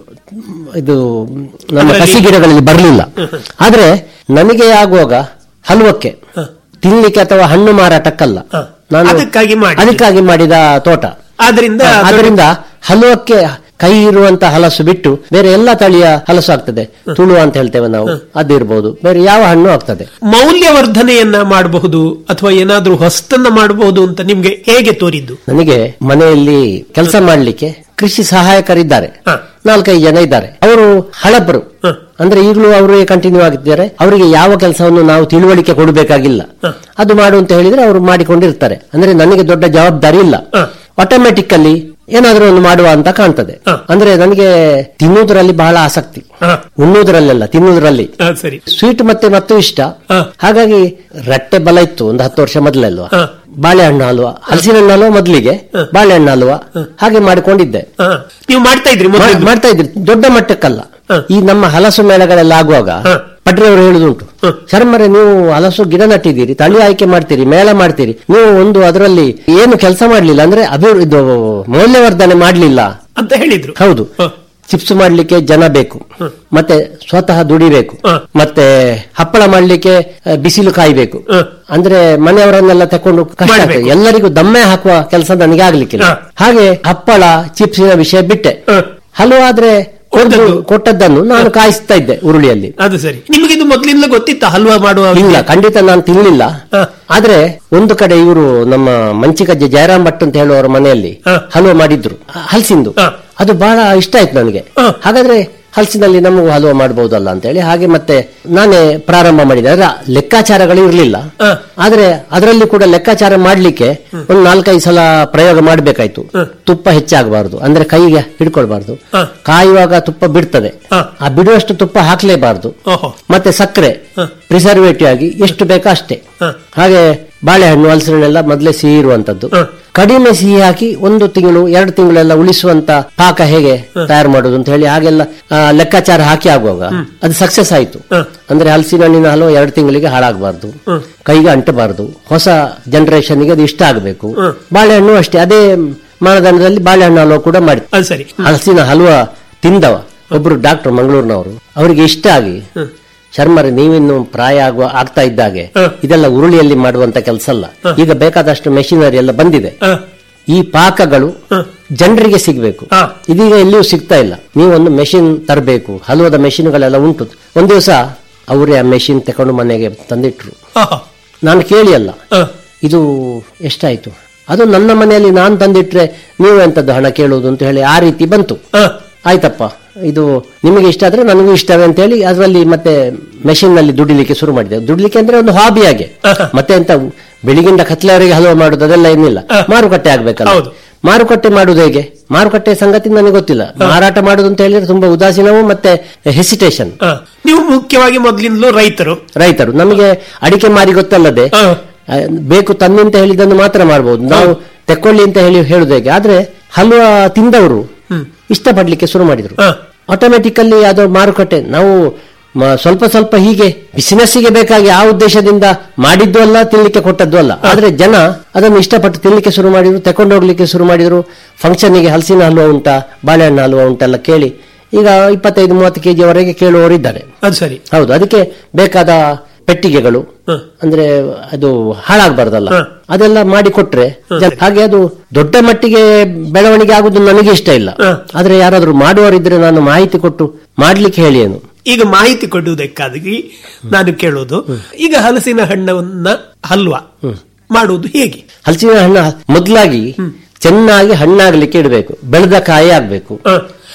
ಇದು ನಮ್ಮ ಅದರಲ್ಲಿ- ಕಸಿ ಗಿಡಗಳಲ್ಲಿ ಬರಲಿಲ್ಲ ಆದ್ರೆ ನನಗೆ ಆಗುವಾಗ ಹಲ್ವಕ್ಕೆ ತಿನ್ಲಿಕ್ಕೆ ಅಥವಾ ಹಣ್ಣು ಮಾರಾಟಕ್ಕಲ್ಲ ಹ. ನಾನು ಅದಕ್ಕಾಗಿ ಮಾಡಿ. ಅದಕ್ಕಾಗಿ ಮಾಡಿದ ತೋಟ ಆದ್ರಿಂದ ಅದರಿಂದ ಹಲವಕ್ಕೆ ಕೈ ಇರುವಂತ ಹಲಸು ಬಿಟ್ಟು ಬೇರೆ ಎಲ್ಲ ತಳಿಯ ಹಲಸು ಆಗ್ತದೆ ತುಳು ಅಂತ ಹೇಳ್ತೇವೆ ನಾವು ಅದಿರ್ಬೋದು ಬೇರೆ ಯಾವ ಹಣ್ಣು ಆಗ್ತದೆ ಮೌಲ್ಯವರ್ಧನೆಯನ್ನ ಮಾಡಬಹುದು ಅಥವಾ ಏನಾದ್ರೂ ಹೊಸ್ತನ್ನ ಮಾಡಬಹುದು ಅಂತ ನಿಮ್ಗೆ ಹೇಗೆ ತೋರಿದ್ದು ನನಗೆ ಮನೆಯಲ್ಲಿ ಕೆಲಸ ಮಾಡಲಿಕ್ಕೆ ಕೃಷಿ ಸಹಾಯಕರಿದ್ದಾರೆ ಹ. ನಾಲ್ಕೈದು ಜನ ಇದ್ದಾರೆ ಅವರು ಹಳಬರು ಹ. ಅಂದ್ರೆ ಈಗಲೂ ಅವರು ಕಂಟಿನ್ಯೂ ಆಗಿದ್ದಾರೆ ಅವರಿಗೆ ಯಾವ ಕೆಲಸವನ್ನು ನಾವು ತಿಳುವಳಿಕೆ ಕೊಡಬೇಕಾಗಿಲ್ಲ ಅದು ಮಾಡು ಅಂತ ಹೇಳಿದ್ರೆ ಅವರು ಮಾಡಿಕೊಂಡಿರ್ತಾರೆ ಅಂದ್ರೆ ನನಗೆ ದೊಡ್ಡ ಜವಾಬ್ದಾರಿ ಇಲ್ಲ ಹ. ಆಟೋಮೆಟಿಕಲಿ ಏನಾದ್ರೂ ಒಂದು ಮಾಡುವ ಅಂತ ಕಾಣ್ತದೆ ಹ. ಅಂದ್ರೆ ನನಗೆ ತಿನ್ನುವುದರಲ್ಲಿ ಬಹಳ ಆಸಕ್ತಿ ಹ. ಉಣ್ಣುವುದರಲ್ಲೆಲ್ಲ ತಿನ್ನುವುದರಲ್ಲಿ ಆ, ಸರಿ ಸ್ವೀಟ್ ಮತ್ತೆ ಮತ್ತು ಇಷ್ಟ ಹ. ಹಾಗಾಗಿ ರಟ್ಟೆ ಬಲ ಇತ್ತು ಒಂದು ಹತ್ತು ವರ್ಷ ಮೊದಲಲ್ವಾ ಹ. ಬಾಳೆಹಣ್ಣು ಹಲ್ವಾ ಹಲಸಿನ ಹಣ್ಣು ಹಲ್ವಾ ಮೊದಲಿಗೆ ಬಾಳೆಹಣ್ಣು ಹಲ್ವಾ ಹಾಗೆ ಮಾಡಿಕೊಂಡಿದ್ದೆ ಹ. ನೀವು ಮಾಡ್ತಾ ಇದ್ರಿ ಮಾ- ಮೊದಲು ಮಾಡ್ತಾ ಇದ್ರಿ ದೊಡ್ಡ ಮಟ್ಟಕ್ಕಲ್ಲ ಹ. ಈ ನಮ್ಮ ಹಲಸು ಮೇಳಗಳೆಲ್ಲ ಆಗುವಾಗ ಹ. ಪಡ್ರೆಯವರು ಹೇಳುದುಂಟು ಹ. ಶರ್ಮರೆ ನೀವು ಹಲಸು ಗಿಡ ನಟ್ಟಿದ್ದೀರಿ ತಳಿ ಆಯ್ಕೆ ಮಾಡ್ತೀರಿ ಮೇಳ ಮಾಡ್ತೀರಿ ನೀವು ಒಂದು ಅದರಲ್ಲಿ ಏನು ಕೆಲಸ ಮಾಡ್ಲಿಲ್ಲ ಅಂದ್ರೆ ಅಭಿವೃದ್ಧಿ ಇದು ಮೌಲ್ಯವರ್ಧನೆ ಮಾಡ್ಲಿಲ್ಲ ಅಂತ ಹೇಳಿದ್ರು ಹೌದು ಹ. ಚಿಪ್ಸ್ ಮಾಡ್ಲಿಕ್ಕೆ ಜನ ಬೇಕು ಮತ್ತೆ ಸ್ವತಃ ದುಡಿಬೇಕು ಹ. ಮತ್ತೆ ಹಪ್ಪಳ ಮಾಡ್ಲಿಕ್ಕೆ ಆ, ಬಿಸಿಲು ಕಾಯ್ಬೇಕು ಹ. ಅಂದ್ರೆ ಮನೆಯವರನ್ನೆಲ್ಲ ತಕೊಂಡು ಕಷ್ಟ ಆಗ್ತದೆ ಮಾಡ್ಬೇಕು. ಎಲ್ಲರಿಗೂ ದಮ್ಮೆ ಹಾಕುವ ಕೆಲಸ ನನಗೆ ಆಗ್ಲಿಕ್ಕಿಲ್ಲ ಹ. ಹಾಗೆ ಹಪ್ಪಳ ಚಿಪ್ಸಿನ ವಿಷಯ ಬಿಟ್ಟೆ ಹ. ಹಲವಾದ್ರೆ ಕೊಟ್ಟದ್ದು. ಕೊಟ್ಟದ್ದನ್ನು ನಾನು ಕಾಯಿಸ್ತಾ ಇದ್ದೆ ಉರುಳಿಯಲ್ಲಿ ಅದು ಸರಿ ನಿಮಗೆ ಇದು ಮೊದಲಿಂದ ಗೊತ್ತಿತ್ತ ಹಲ್ವಾ ಮಾಡುವ ಇಲ್ಲ ಖಂಡಿತ ನಾನು ತಿನ್ಲಿಲ್ಲ ಹ. ಆದ್ರೆ ಒಂದು ಕಡೆ ಇವರು ನಮ್ಮ ಮಂಚಿಕಜ್ಜೆ ಜಯರಾಮ್ ಭಟ್ ಅಂತ ಹೇಳುವವರ ಮನೆಯಲ್ಲಿ ಹ. ಹಲವ ಮಾಡಿದ್ರು ಹಲಸಿಂದು ಹ. ಅದು ಬಹಳ ಇಷ್ಟ ಆಯ್ತು ನನಗೆ ಹ. ಹಾಗಾದ್ರೆ ಹಲಸಿನಲ್ಲಿ ನಮಗೂ ಹಲವ ಮಾಡಬಹುದಲ್ಲ ಅಂತ ಹೇಳಿ ಹಾಗೆ ಮತ್ತೆ ನಾನೇ ಪ್ರಾರಂಭ ಮಾಡಿದೆ ಅದರ ಲೆಕ್ಕಾಚಾರಗಳು ಇರಲಿಲ್ಲ ಹ. ಆದ್ರೆ ಅದರಲ್ಲಿ ಕೂಡ ಲೆಕ್ಕಾಚಾರ ಮಾಡ್ಲಿಕ್ಕೆ ಒಂದು ನಾಲ್ಕೈದು ಸಲ ಪ್ರಯೋಗ ಮಾಡಬೇಕಾಯ್ತು ತುಪ್ಪ ಹೆಚ್ಚಾಗಬಾರದು ಅಂದ್ರೆ ಕೈಗೆ ಹಿಡ್ಕೊಳ್ಬಾರ್ದು ಹ. ಕಾಯುವಾಗ ತುಪ್ಪ ಬಿಡ್ತದೆ ಹ. ಆ ಬಿಡುವಷ್ಟು ತುಪ್ಪ ಹಾಕ್ಲೇಬಾರ್ದು ಓಹೋ ಮತ್ತೆ ಸಕ್ಕರೆ ಹ. ಪ್ರಿಸರ್ವೇಟಿವ್ ಆಗಿ ಎಷ್ಟು ಬೇಕೋ ಅಷ್ಟೇ ಹ. ಹಾಗೆ ಬಾಳೆಹಣ್ಣು ಹಲಸಿನೆಲ್ಲ ಮೊದಲೇ ಸಿಹಿ ಇರುವಂತದ್ದು ಹ. ಕಡಿಮೆ ಸಿಹಿ ಹಾಕಿ ಒಂದು ತಿಂಗಳು ಎರಡು ತಿಂಗಳೆಲ್ಲ ಉಳಿಸುವಂತ ಪಾಕ ಹೇಗೆ ತಯಾರು ಮಾಡುದು ಅಂತ ಹೇಳಿ ಹಾಗೆಲ್ಲ ಆ, ಲೆಕ್ಕಾಚಾರ ಹಾಕಿ ಆಗುವಾಗ ಅದು ಸಕ್ಸಸ್ ಆಯ್ತು ಹ. ಅಂದ್ರೆ ಹಲಸಿನ ಹಣ್ಣಿನ ಹಲವು ಎರಡು ತಿಂಗಳಿಗೆ ಹಾಳಾಗಬಾರ್ದು ಕೈಗೆ ಅಂಟಬಾರದು ಹೊಸ ಜನರೇಷನ್ಗೆ ಅದು ಇಷ್ಟ ಆಗಬೇಕು ಬಾಳೆಹಣ್ಣು ಅಷ್ಟೇ ಅದೇ ಮಾನದಂಡದಲ್ಲಿ ಬಾಳೆಹಣ್ಣು ಹಲವು ಕೂಡ ಮಾಡಿ ಅದು ಸರಿ ಹಲಸಿನ ಹಲ್ವಾ ತಿಂದವ ಒಬ್ರು ಡಾಕ್ಟರ್ ಮಂಗಳೂರಿನವರು ಅವರಿಗೆ ಇಷ್ಟ ಆಗಿ ಶರ್ಮರೆ ನೀವಿನ್ನು ಪ್ರಾಯ ಆಗುವ ಆಗ್ತಾ ಇದ್ದಾಗೆ ಹ. ಇದೆಲ್ಲ ಉರುಳಿಯಲ್ಲಿ ಮಾಡುವಂತ ಕೆಲಸ ಅಲ್ಲ ಈಗ ಬೇಕಾದಷ್ಟು ಮೆಷಿನರಿ ಎಲ್ಲ ಬಂದಿದೆ ಹ. ಈ ಪಾಕಗಳು ಹ. ಜನರಿಗೆ ಸಿಗಬೇಕು ಹ. ಇದೀಗ ಎಲ್ಲಿಯೂ ಸಿಗ್ತಾ ಇಲ್ಲ ನೀವೊಂದು ಮೆಷಿನ್ ತರಬೇಕು ಹಲವಾದ ಮೆಷಿನ್ಗಳೆಲ್ಲ ಉಂಟು ಒಂದ್ ದಿವಸ ಅವರೇ ಆ ಮೆಷಿನ್ ತಕೊಂಡು ಮನೆಗೆ ತಂದಿಟ್ರು ಆಹಾ. ನಾನು ಕೇಳಿ ಅಲ್ಲ ಹ. ಇದು ಎಷ್ಟಾಯ್ತು ಅದು ನನ್ನ ಮನೆಯಲ್ಲಿ ನಾನು ತಂದಿಟ್ರೆ ನೀವು ಎಂತದ್ದು ಹಣ ಕೇಳುವುದು ಅಂತ ಹೇಳಿ ಆ ರೀತಿ ಬಂತು ಹ. ಆಯ್ತಪ್ಪ ಇದು ನಿಮಗೆ ಇಷ್ಟ ಆದ್ರೆ ನನಗೂ ಇಷ್ಟವೇ ಅಂತ ಹೇಳಿ ಅದರಲ್ಲಿ ಮತ್ತೆ ಮೆಷಿನ್ ನಲ್ಲಿ ದುಡಿಲಿಕ್ಕೆ ಶುರು ಮಾಡಿದೆ ದುಡಿಲಿಕ್ಕೆ ಅಂದ್ರೆ ಒಂದು ಹಾಬಿ ಆಗಿ ಆಹಾ. ಮತ್ತೆ ಎಂತ ಬೆಳಿಗಿಂದ ಕತ್ಲೆವರೆಗೆ ಹಲವು ಮಾಡುದು ಅದೆಲ್ಲ ಏನಿಲ್ಲ ಹ. ಮಾರುಕಟ್ಟೆ ಆಗ್ಬೇಕಲ್ಲ ಹೌದು. ಮಾರುಕಟ್ಟೆ ಮಾಡುದು ಹೇಗೆ ಮಾರುಕಟ್ಟೆ ಸಂಗತಿ ನನಗೆ ಗೊತ್ತಿಲ್ಲ ಮಾರಾಟ ಮಾಡುದು ಅಂತ ಹೇಳಿದ್ರೆ ತುಂಬಾ ಉದಾಸೀನವು ಮತ್ತೆ ಹೆಸಿಟೇಷನ್ ಹ. ನೀವು ಮುಖ್ಯವಾಗಿ ಮೊದಲಿಂದಲೂ ರೈತರು ರೈತರು ನಮಗೆ ಅಡಿಕೆ ಮಾರಿ ಗೊತ್ತಲ್ಲದೆ ಹ. ಆ, ಬೇಕು ತನ್ನಿ ಅಂತ ಹೇಳಿದ್ದನ್ನು ಮಾತ್ರ ಮಾಡಬಹುದು ನಾವು ತೆಕ್ಕೊಳ್ಳಿ ಅಂತ ಹೇಳಿ ಹೇಳುದು ಹೇಗೆ ಆದ್ರೆ ಹಲ್ವಾ ತಿಂದವರು ಇಷ್ಟಪಡ್ಲಿಕ್ಕೆ ಶುರು ಮಾಡಿದ್ರು ಹ. ಆಟೋಮೆಟಿಕಲ್ಲಿ ಅದು ಮಾರುಕಟ್ಟೆ ನಾವು ಮ- ಸ್ವಲ್ಪ ಸ್ವಲ್ಪ ಹೀಗೆ ಬಿಸಿನೆಸ್ಸಿಗೆ ಬೇಕಾಗಿ ಆ ಉದ್ದೇಶದಿಂದ ಮಾಡಿದ್ದು ಅಲ್ಲ ತಿನ್ಲಿಕ್ಕೆ ಕೊಟ್ಟದ್ದು ಅಲ್ಲ ಆದ್ರೆ ಜನ ಅದನ್ನು ಇಷ್ಟಪಟ್ಟು ತಿನ್ಲಿಕ್ಕೆ ಶುರು ಮಾಡಿದ್ರು ತಕೊಂಡು ಹೋಗ್ಲಿಕ್ಕೆ ಶುರು ಮಾಡಿದ್ರು ಫಂಕ್ಷನ್ನಿಗೆ ಹಲಸಿನ ಹಲ್ವಾ ಉಂಟಾ ಬಾಳೆಹಣ್ಣು ಹಲ್ವಾ ಉಂಟೆಲ್ಲ ಕೇಳಿ ಈಗ ಇಪ್ಪತ್ತೈದು ಮೂವತ್ತು ಕೆಜಿವರೆಗೆ ಕೇಳುವವರಿದ್ದಾರೆ ಅದು ಸರಿ ಹೌದು ಅದಕ್ಕೆ ಬೇಕಾದ ಪೆಟ್ಟಿಗೆಗಳು ಹ. ಅಂದ್ರೆ ಅದು ಹಾಳಾಗಬಾರ್ದಲ್ಲ ಹ. ಅದೆಲ್ಲ ಮಾಡಿ ಕೊಟ್ರೆ ಜನ- ಹಾಗೆ ಅದು ದೊಡ್ಡ ಮಟ್ಟಿಗೆ ಬೆಳವಣಿಗೆ ಆಗುದು ನನಗೆ ಇಷ್ಟ ಇಲ್ಲ ಹ. ಆದ್ರೆ ಯಾರಾದ್ರೂ ಮಾಡುವವರಿದ್ರೆ ನಾನು ಮಾಹಿತಿ ಕೊಟ್ಟು ಮಾಡ್ಲಿಕ್ಕೆ ಹೇಳಿ ಏನು ಈಗ ಮಾಹಿತಿ ಕೊಡುವುದಕ್ಕಾಗಿ ನಾನು ಕೇಳೋದು ಈಗ ಹಲಸಿನ ಹಣ್ಣವನ್ನ ಹಲ್ವಾ ಮಾಡುವುದು ಹೇಗೆ ಹಲಸಿನ ಹಣ್ಣು ಮೊದಲಾಗಿ ಚೆನ್ನಾಗಿ ಹಣ್ಣಾಗ್ಲಿಕ್ಕೆ ಇಡಬೇಕು ಬೆಳೆದ ಕಾಯಿ ಆಗ್ಬೇಕು ಹ.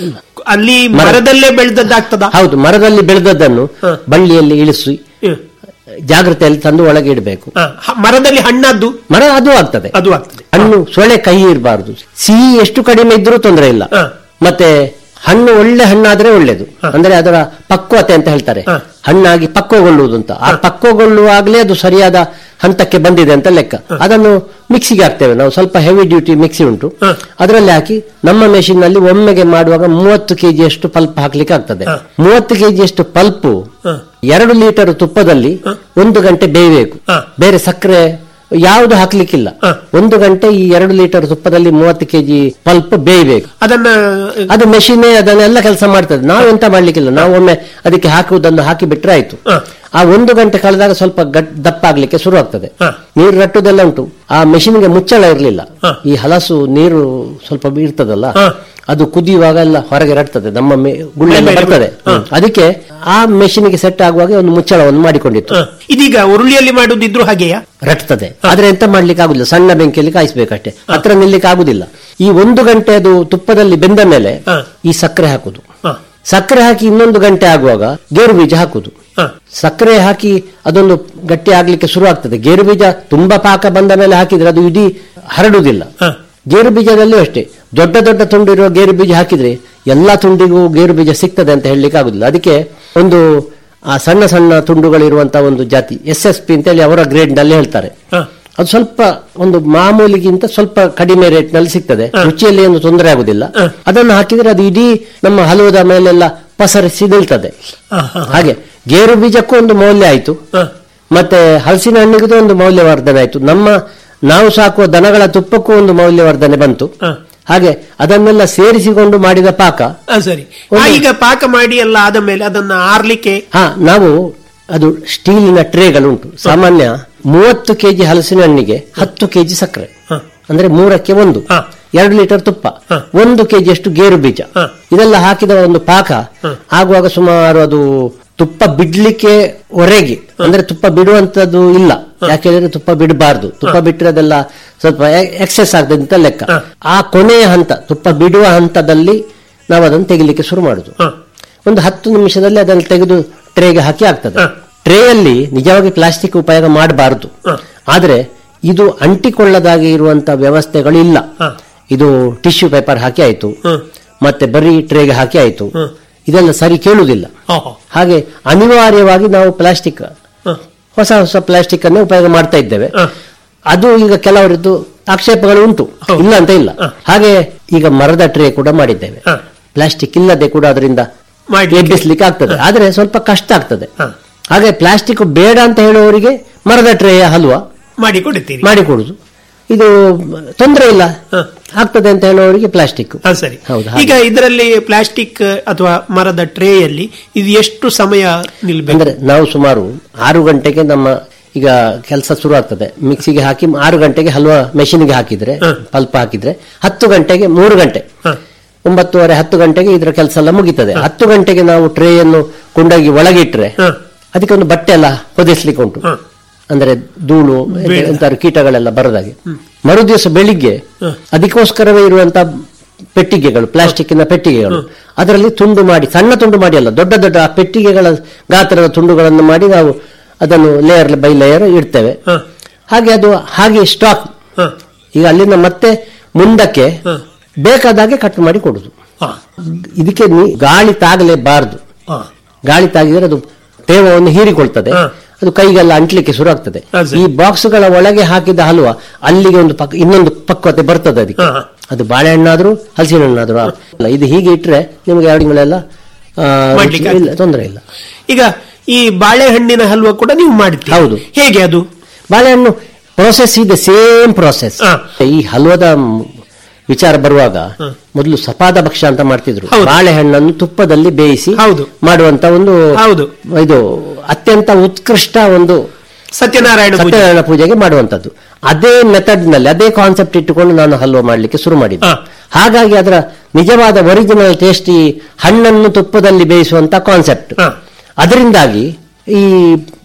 ಅಲ್ಲಿ ಮರದಲ್ಲೇ ಬೆಳೆದದ್ದಾಗ್ತದ ಹೌದು ಮರದಲ್ಲಿ ಬೆಳೆದದ್ದನ್ನು ಹ. ಬಳ್ಳಿಯಲ್ಲಿ ಇಳಿಸಿ ಜಾಗ್ರತೆಯಲ್ಲಿ ತಂದು ಒಳಗೆ ಇಡಬೇಕು ಮರದಲ್ಲಿ ಹಣ್ಣದ್ದು ಮರ ಅದು ಆಗ್ತದೆ ಅದು ಆಗ್ತದೆ ಹಣ್ಣು ಸೊಳ್ಳೆ ಕೈ ಇರಬಾರದು ಸಿಹಿ ಎಷ್ಟು ಕಡಿಮೆ ಇದ್ರೂ ತೊಂದರೆ ಇಲ್ಲ ಹ. ಮತ್ತೆ ಹಣ್ಣು ಒಳ್ಳೆ ಹಣ್ಣಾದ್ರೆ ಒಳ್ಳೇದು ಹ. ಅಂದ್ರೆ ಅದರ ಪಕ್ವತೆ ಅಂತ ಹೇಳ್ತಾರೆ ಹ. ಹಣ್ಣಾಗಿ ಪಕ್ವಗೊಳ್ಳುವುದು ಅಂತ ಆ ಪಕ್ವಗೊಳ್ಳುವಾಗಲೇ ಅದು ಸರಿಯಾದ ಹಂತಕ್ಕೆ ಬಂದಿದೆ ಅಂತ ಲೆಕ್ಕ ಅದನ್ನು ಮಿಕ್ಸಿಗೆ ಹಾಕ್ತೇವೆ ನಾವು ಸ್ವಲ್ಪ ಹೆವಿ ಡ್ಯೂಟಿ ಮಿಕ್ಸಿ ಉಂಟು ಹ. ಅದರಲ್ಲಿ ಹಾಕಿ ನಮ್ಮ ಮೆಷಿನ್ ನಲ್ಲಿ ಒಮ್ಮೆಗೆ ಮಾಡುವಾಗ ಮೂವತ್ತು ಕೆಜಿಯಷ್ಟು ಪಲ್ಪ್ ಹಾಕ್ಲಿಕ್ಕೆ ಆಗ್ತದೆ ಹ. ಮೂವತ್ತು ಕೆಜಿಯಷ್ಟು ಪಲ್ಪು ಹ. ಎರಡು ಲೀಟರ್ ತುಪ್ಪದಲ್ಲಿ ಒಂದು ಗಂಟೆ ಬೇಯಬೇಕು ಹ. ಬೇರೆ ಸಕ್ಕರೆ ಯಾವುದು ಹಾಕ್ಲಿಕ್ಕಿಲ್ಲ ಹ. ಒಂದು ಗಂಟೆ ಈ ಎರಡು ಲೀಟರ್ ತುಪ್ಪದಲ್ಲಿ ಮೂವತ್ತು ಕೆಜಿ ಪಲ್ಪ್ ಬೇಯಬೇಕು ಅದನ್ನ ಅದು ಮೆಷಿನೇ ಅದನ್ನೆಲ್ಲ ಕೆಲಸ ಮಾಡ್ತದೆ ನಾವು ಎಂತ ಮಾಡ್ಲಿಕ್ಕಿಲ್ಲ ನಾವು ಒಮ್ಮೆ ಅದಕ್ಕೆ ಹಾಕುವುದನ್ನು ಹಾಕಿ ಬಿಟ್ರೆ ಆಯ್ತು ಹ. ಆ ಒಂದು ಗಂಟೆ ಕಳೆದಾಗ ಸ್ವಲ್ಪ ಗಟ್ ದಪ್ಪ ಆಗ್ಲಿಕ್ಕೆ ಶುರು ಆಗ್ತದೆ ಹ. ನೀರು ರಟ್ಟುದೆಲ್ಲ ಉಂಟು ಆ ಮೆಷಿನ್ಗೆ ಮುಚ್ಚಳ ಇರಲಿಲ್ಲ ಹ. ಈ ಹಲಸು ನೀರು ಸ್ವಲ್ಪ ಇರ್ತದಲ್ಲ ಹ. ಅದು ಕುದಿಯುವಾಗ ಎಲ್ಲ ಹೊರಗೆ ರಟ್ತದೆ ನಮ್ಮ ಮೆ- ಗುಳ್ಳೆ ಎಲ್ಲ ಮೇಲೆ ಬರ್ತದೆ ಹ. ಹ್ಮ್. ಅದಕ್ಕೆ ಆ ಮೆಷಿನ್ಗೆ ಸೆಟ್ ಆಗುವಾಗ ಒಂದು ಮುಚ್ಚಳವನ್ನು ಮಾಡಿಕೊಂಡಿತ್ತು ಹ. ಇದೀಗ ಉರುಳಿಯಲ್ಲಿ ಮಾಡುದಿದ್ರು ಹಾಗೆಯಾ ರಟ್ತದೆ ಆದ್ರೆ ಎಂತ ಮಾಡ್ಲಿಕ್ಕೆ ಆಗುದಿಲ್ಲ ಸಣ್ಣ ಬೆಂಕಿಯಲ್ಲಿ ಕಾಯಿಸ್ಬೇಕಷ್ಟೇ ಹತ್ರ ನಿಲ್ಲಿಕ್ಕೆ ಆಗುದಿಲ್ಲ ಈ ಒಂದು ಗಂಟೆ ಅದು ತುಪ್ಪದಲ್ಲಿ ಬೆಂದ ಮೇಲೆ ಹ. ಈ ಸಕ್ಕರೆ ಹಾಕುದು ಹ. ಸಕ್ಕರೆ ಹಾಕಿ ಇನ್ನೊಂದು ಗಂಟೆ ಆಗುವಾಗ ಗೇರು ಬೀಜ ಹಾಕುದು ಹ. ಸಕ್ಕರೆ ಹಾಕಿ ಅದೊಂದು ಗಟ್ಟಿ ಆಗ್ಲಿಕ್ಕೆ ಶುರು ಆಗ್ತದೆ ಗೇರು ಬೀಜ ತುಂಬಾ ಪಾಕ ಬಂದ ಮೇಲೆ ಹಾಕಿದ್ರೆ ಅದು ಇಡೀ ಹರಡುವುದಿಲ್ಲ ಹ. ಗೇರು ಬೀಜದಲ್ಲೂ ಅಷ್ಟೇ ದೊಡ್ಡ ದೊಡ್ಡ ತುಂಡು ಇರುವ ಗೇರು ಬೀಜ ಹಾಕಿದ್ರೆ ಎಲ್ಲಾ ತುಂಡಿಗೂ ಗೇರು ಬೀಜ ಸಿಗ್ತದೆ ಅಂತ ಹೇಳಲಿಕ್ಕೆ ಆಗುದಿಲ್ಲ ಅದಕ್ಕೆ ಒಂದು ಆ ಸಣ್ಣ ಸಣ್ಣ ತುಂಡುಗಳಿರುವಂತಹ ಒಂದು ಜಾತಿ ಎಸ್ ಎಸ್ ಪಿ ಅಂತೇಳಿ ಅವರ ಗ್ರೇಡ್ ನಲ್ಲಿ ಹೇಳ್ತಾರೆ ಹ. ಅದು ಸ್ವಲ್ಪ ಒಂದು ಮಾಮೂಲಿಗಿಂತ ಸ್ವಲ್ಪ ಕಡಿಮೆ ರೇಟ್ ನಲ್ಲಿ ಸಿಗ್ತದೆ ಹ. ರುಚಿಯಲ್ಲಿ ಏನು ತೊಂದರೆ ಆಗುದಿಲ್ಲ ಹ. ಅದನ್ನು ಹಾಕಿದ್ರೆ ಅದು ಇಡೀ ನಮ್ಮ ಹಲವದ ಮೇಲೆಲ್ಲ ಪಸರಿಸಿ ನಿಲ್ತದೆ ಹ, ಹ, ಹ. ಹಾಗೆ ಗೇರು ಬೀಜಕ್ಕೂ ಒಂದು ಮೌಲ್ಯ ಆಯ್ತು ಹ. ಮತ್ತೆ ಹಲಸಿನ ಹಣ್ಣಿಗೂ ಒಂದು ಮೌಲ್ಯವರ್ಧನೆ ಆಯ್ತು ನಮ್ಮ ನಾವು ಸಾಕುವ ದನಗಳ ತುಪ್ಪಕ್ಕೂ ಒಂದು ಮೌಲ್ಯವರ್ಧನೆ ಬಂತು ಹ. ಹಾಗೆ ಅದನ್ನೆಲ್ಲ ಸೇರಿಸಿಕೊಂಡು ಮಾಡಿದ ಪಾಕ ಹ, ಸರಿ ಆ, ಒಂದು- ಈಗ ಪಾಕ ಮಾಡಿ ಎಲ್ಲ ಆದ ಮೇಲೆ ಅದನ್ನ ಆರ್ಲಿಕ್ಕೆ ಹಾ ನಾವು ಅದು ಸ್ಟೀಲಿನ ಟ್ರೇಗಳುಂಟು ಸಾಮಾನ್ಯ ಮೂವತ್ತು ಕೆಜಿ ಹಲಸಿನ ಹಣ್ಣಿಗೆ ಹತ್ತು ಕೆಜಿ ಸಕ್ಕರೆ ಹ. ಅಂದ್ರೆ ಮೂರಕ್ಕೆ ಒಂದು ಹ. ಎರಡು ಲೀಟರ್ ತುಪ್ಪ ಹ. ಒಂದು ಕೆಜಿಯಷ್ಟು ಗೇರು ಬೀಜ ಹ. ಇದೆಲ್ಲ ಹಾಕಿದ ಒಂದು ಪಾಕ ಹ. ಆಗುವಾಗ ಸುಮಾರು ಅದು ತುಪ್ಪ ಬಿಡ್ಲಿಕ್ಕೆ ಹೊರಗೆ ಅಂದ್ರೆ ತುಪ್ಪ ಬಿಡುವಂತದ್ದು ಇಲ್ಲ ಯಾಕೆಂದ್ರೆ ತುಪ್ಪ ಬಿಡಬಾರ್ದು ತುಪ್ಪ ಬಿಟ್ಟರೆ ಅದೆಲ್ಲ ಸ್ವಲ್ಪ ಎಕ್ಸೆಸ್ ಆಗ್ತದೆ ಅಂತ ಲೆಕ್ಕ ಹ. ಆ ಕೊನೆಯ ಹಂತ ತುಪ್ಪ ಬಿಡುವ ಹಂತದಲ್ಲಿ ನಾವು ಅದನ್ನು ತೆಗಿಲಿಕ್ಕೆ ಶುರು ಮಾಡುದು ಹ. ಒಂದು ಹತ್ತು ನಿಮಿಷದಲ್ಲಿ ಅದನ್ನು ತೆಗೆದು ಟ್ರೇಗೆ ಹಾಕಿ ಆಗ್ತದೆ ಹ. ಟ್ರೇಯಲ್ಲಿ ನಿಜವಾಗಿ ಪ್ಲಾಸ್ಟಿಕ್ ಉಪಯೋಗ ಮಾಡಬಾರದು ಹ. ಆದ್ರೆ ಇದು ಅಂಟಿಕೊಳ್ಳದಾಗಿ ಇರುವಂತಹ ವ್ಯವಸ್ಥೆಗಳು ಇಲ್ಲ ಹ. ಇದು ಟಿಶ್ಯೂ ಪೇಪರ್ ಹಾಕಿ ಆಯ್ತು ಹ. ಮತ್ತೆ ಬರೀ ಟ್ರೇಗೆ ಹಾಕಿ ಆಯ್ತು ಹ. ಇದೆಲ್ಲ ಸರಿ ಕೇಳುವುದಿಲ್ಲ ಓಹೋ. ಹಾಗೆ ಅನಿವಾರ್ಯವಾಗಿ ನಾವು ಪ್ಲಾಸ್ಟಿಕ್ ಹ. ಹೊಸ ಹೊಸ ಪ್ಲಾಸ್ಟಿಕ್ ಅನ್ನು ಉಪಯೋಗ ಮಾಡ್ತಾ ಇದ್ದೇವೆ ಹ. ಅದು ಈಗ ಕೆಲವರದ್ದು ಆಕ್ಷೇಪಗಳು ಉಂಟು ಹೌದು. ಇಲ್ಲ ಅಂತ ಇಲ್ಲ ಹ. ಹಾಗೆ ಈಗ ಮರದ ಟ್ರೇ ಕೂಡ ಮಾಡಿದ್ದೇವೆ ಹ. ಪ್ಲಾಸ್ಟಿಕ್ ಇಲ್ಲದೆ ಕೂಡ ಅದರಿಂದ ಮಾಡ್ಲಿಕ್ಕೆ. ಎಬ್ಬಿಸ್ಲಿಕ್ಕೆ ಆಗ್ತದೆ ಆದ್ರೆ ಸ್ವಲ್ಪ ಕಷ್ಟ ಆಗ್ತದೆ ಹ. ಹಾಗೆ ಪ್ಲಾಸ್ಟಿಕ್ ಬೇಡ ಅಂತ ಹೇಳುವವರಿಗೆ ಮರದ ಟ್ರೇಯ ಹಲ್ವಾ ಮಾಡಿ ಕೊಡುತ್ತೀರಿ ಮಾಡಿಕೊಡುದು ಇದು ತೊಂದರೆ ಇಲ್ಲ ಹ. ಆಗ್ತದೆ ಅಂತ ಹೇಳುವವರಿಗೆ ಪ್ಲಾಸ್ಟಿಕ್ ಹ, ಸರಿ ಹೌದು, ಹಾಗೆ. ಈಗ ಇದರಲ್ಲಿ ಪ್ಲಾಸ್ಟಿಕ್ ಅಥವಾ ಮರದ ಟ್ರೇಯಲ್ಲಿ ಇದು ಎಷ್ಟು ಸಮಯ ನಿಲ್ಬೇಕು ಅಂದ್ರೆ ನಾವು ಸುಮಾರು ಆರು ಗಂಟೆಗೆ ನಮ್ಮ ಈಗ ಕೆಲಸ ಶುರು ಆಗ್ತದೆ ಮಿಕ್ಸಿಗೆ ಹಾಕಿ ಆರು ಗಂಟೆಗೆ ಹಲ್ವಾ ಮೆಷಿನ್ಗೆ ಹಾಕಿದ್ರೆ ಹ. ಪಲ್ಪ್ ಹಾಕಿದ್ರೆ ಹತ್ತು ಗಂಟೆಗೆ ಮೂರು ಗಂಟೆ ಹ. ಒಂಬತ್ತುವರೆ ಹತ್ತು ಗಂಟೆಗೆ ಇದರ ಕೆಲಸ ಎಲ್ಲ ಮುಗೀತದೆ ಹತ್ತು ಗಂಟೆಗೆ ನಾವು ಟ್ರೇಯನ್ನು ಕೊಂಡೋಗಿ ಒಳಗಿಟ್ರೆ ಹ. ಅದಕ್ಕೆ ಒಂದು ಬಟ್ಟೆ ಎಲ್ಲ ಹೊದಿಸ್ಲಿಕ್ಕೆ ಉಂಟು ಹ. ಅಂದ್ರೆ ಧೂಳು ಬೇಡ. ಎಂತಾದ್ರು ಕೀಟಗಳೆಲ್ಲ ಬರದಾಗೆ ಮರು ದಿವಸ ಬೆಳಿಗ್ಗೆ ಹ. ಅದಕ್ಕೋಸ್ಕರವೇ ಇರುವಂತ ಪೆಟ್ಟಿಗೆಗಳು ಪ್ಲಾಸ್ಟಿಕ್ಕಿನ ಪೆಟ್ಟಿಗೆಗಳು ಅದರಲ್ಲಿ ತುಂಡು ಮಾಡಿ ಸಣ್ಣ ತುಂಡು ಮಾಡಿ ಅಲ್ಲ ದೊಡ್ಡ ದೊಡ್ಡ ಆ ಪೆಟ್ಟಿಗೆಗಳ ಗಾತ್ರದ ತುಂಡುಗಳನ್ನು ಮಾಡಿ ನಾವು ಅದನ್ನು ಲೇಯರ್ ಬೈ ಲೇಯರ್ ಇಡ್ತೇವೆ ಹ. ಹಾಗೆ ಅದು ಹಾಗೆ ಸ್ಟಾಕ್ ಹ. ಈಗ ಅಲ್ಲಿಂದ ಮತ್ತೆ ಮುಂದಕ್ಕೆ ಹ. ಬೇಕಾದಾಗೆ ಕಟ್ ಮಾಡಿ ಕೊಡುದು ಹ. ಇದಕ್ಕೆ ನೀ- ಗಾಳಿ ತಾಗಲೇಬಾರದು ಹ. ಗಾಳಿ ತಾಗಿದ್ರೆ ಅದು ತೇವವನ್ನು ಹೀರಿಕೊಳ್ತದೆ ಹ. ಅದು ಕೈಗೆಲ್ಲ ಅಂಟ್ಲಿಕ್ಕೆ ಶುರು ಆಗ್ತದೆ ಅದು ಸರಿ. ಈ ಬಾಕ್ಸ್ಗಳ ಒಳಗೆ ಹಾಕಿದ ಹಲ್ವಾ ಅಲ್ಲಿಗೆ ಒಂದು ಪಕ್ ಇನ್ನೊಂದು ಪಕ್ವತೆ ಬರ್ತದೆ ಅದಕ್ಕೆ ಹ, ಹ. ಅದು ಬಾಳೆಹಣ್ಣಾದ್ರೂ ಹಲಸಿನ ಹಣ್ಣಾದ್ರೂ ಅಲ್ಲ ಇದು ಹೀಗೆ ಇಟ್ರೆ ನಿಮಗೆ ಎರಡು ತಿಂಗಳೆಲ್ಲ ಆ, ಮಾಡ್ಲಿಕ್ಕೆ ರುಚಿ ಇಲ್ಲ ತೊಂದರೆ ಇಲ್ಲ ಈಗ ಈ ಬಾಳೆಹಣ್ಣಿನ ಹಲ್ವಾ ಕೂಡ ನೀವು ಮಾಡ್ತೀರಿ ಹೌದು. ಹೇಗೆ ಅದು ಬಾಳೆಹಣ್ಣು ಪ್ರೋಸೆಸ್ ಇದೆ ಸೇಮ್ ಪ್ರೋಸೆಸ್ ಹ. ಈ ಹಲ್ವದ ಮ್, ವಿಚಾರ ಬರುವಾಗ ಹ. ಮೊದಲು ಸಪಾದ ಭಕ್ಷ್ಯ ಅಂತ ಮಾಡ್ತಿದ್ರು ಹೌದು. ಬಾಳೆಹಣ್ಣನ್ನು ತುಪ್ಪದಲ್ಲಿ ಬೇಯಿಸಿ ಹೌದು. ಮಾಡುವಂತ ಒಂದು ಹೌದು. ಇದು ಅತ್ಯಂತ ಉತ್ಕೃಷ್ಟ ಒಂದು ಸತ್ಯನಾರಾಯಣ ಪೂಜೆ ಸತ್ಯನಾರಾಯಣ ಪೂಜೆಗೆ ಮಾಡುವಂತದ್ದು ಅದೇ ಮೆಥಡ್ ನಲ್ಲಿ ಅದೇ ಕಾನ್ಸೆಪ್ಟ್ ಇಟ್ಟುಕೊಂಡು ನಾನು ಹಲ್ವಾ ಮಾಡ್ಲಿಕ್ಕೆ ಶುರು ಮಾಡಿದ್ದೆ ಹ. ಹಾಗಾಗಿ ಅದರ ನಿಜವಾದ ಒರಿಜಿನಲ್ ಟೇಸ್ಟ್ ಈ ಹಣ್ಣನ್ನು ತುಪ್ಪದಲ್ಲಿ ಬೇಯಿಸುವಂತ ಕಾನ್ಸೆಪ್ಟ್ ಹ. ಅದರಿಂದಾಗಿ ಈ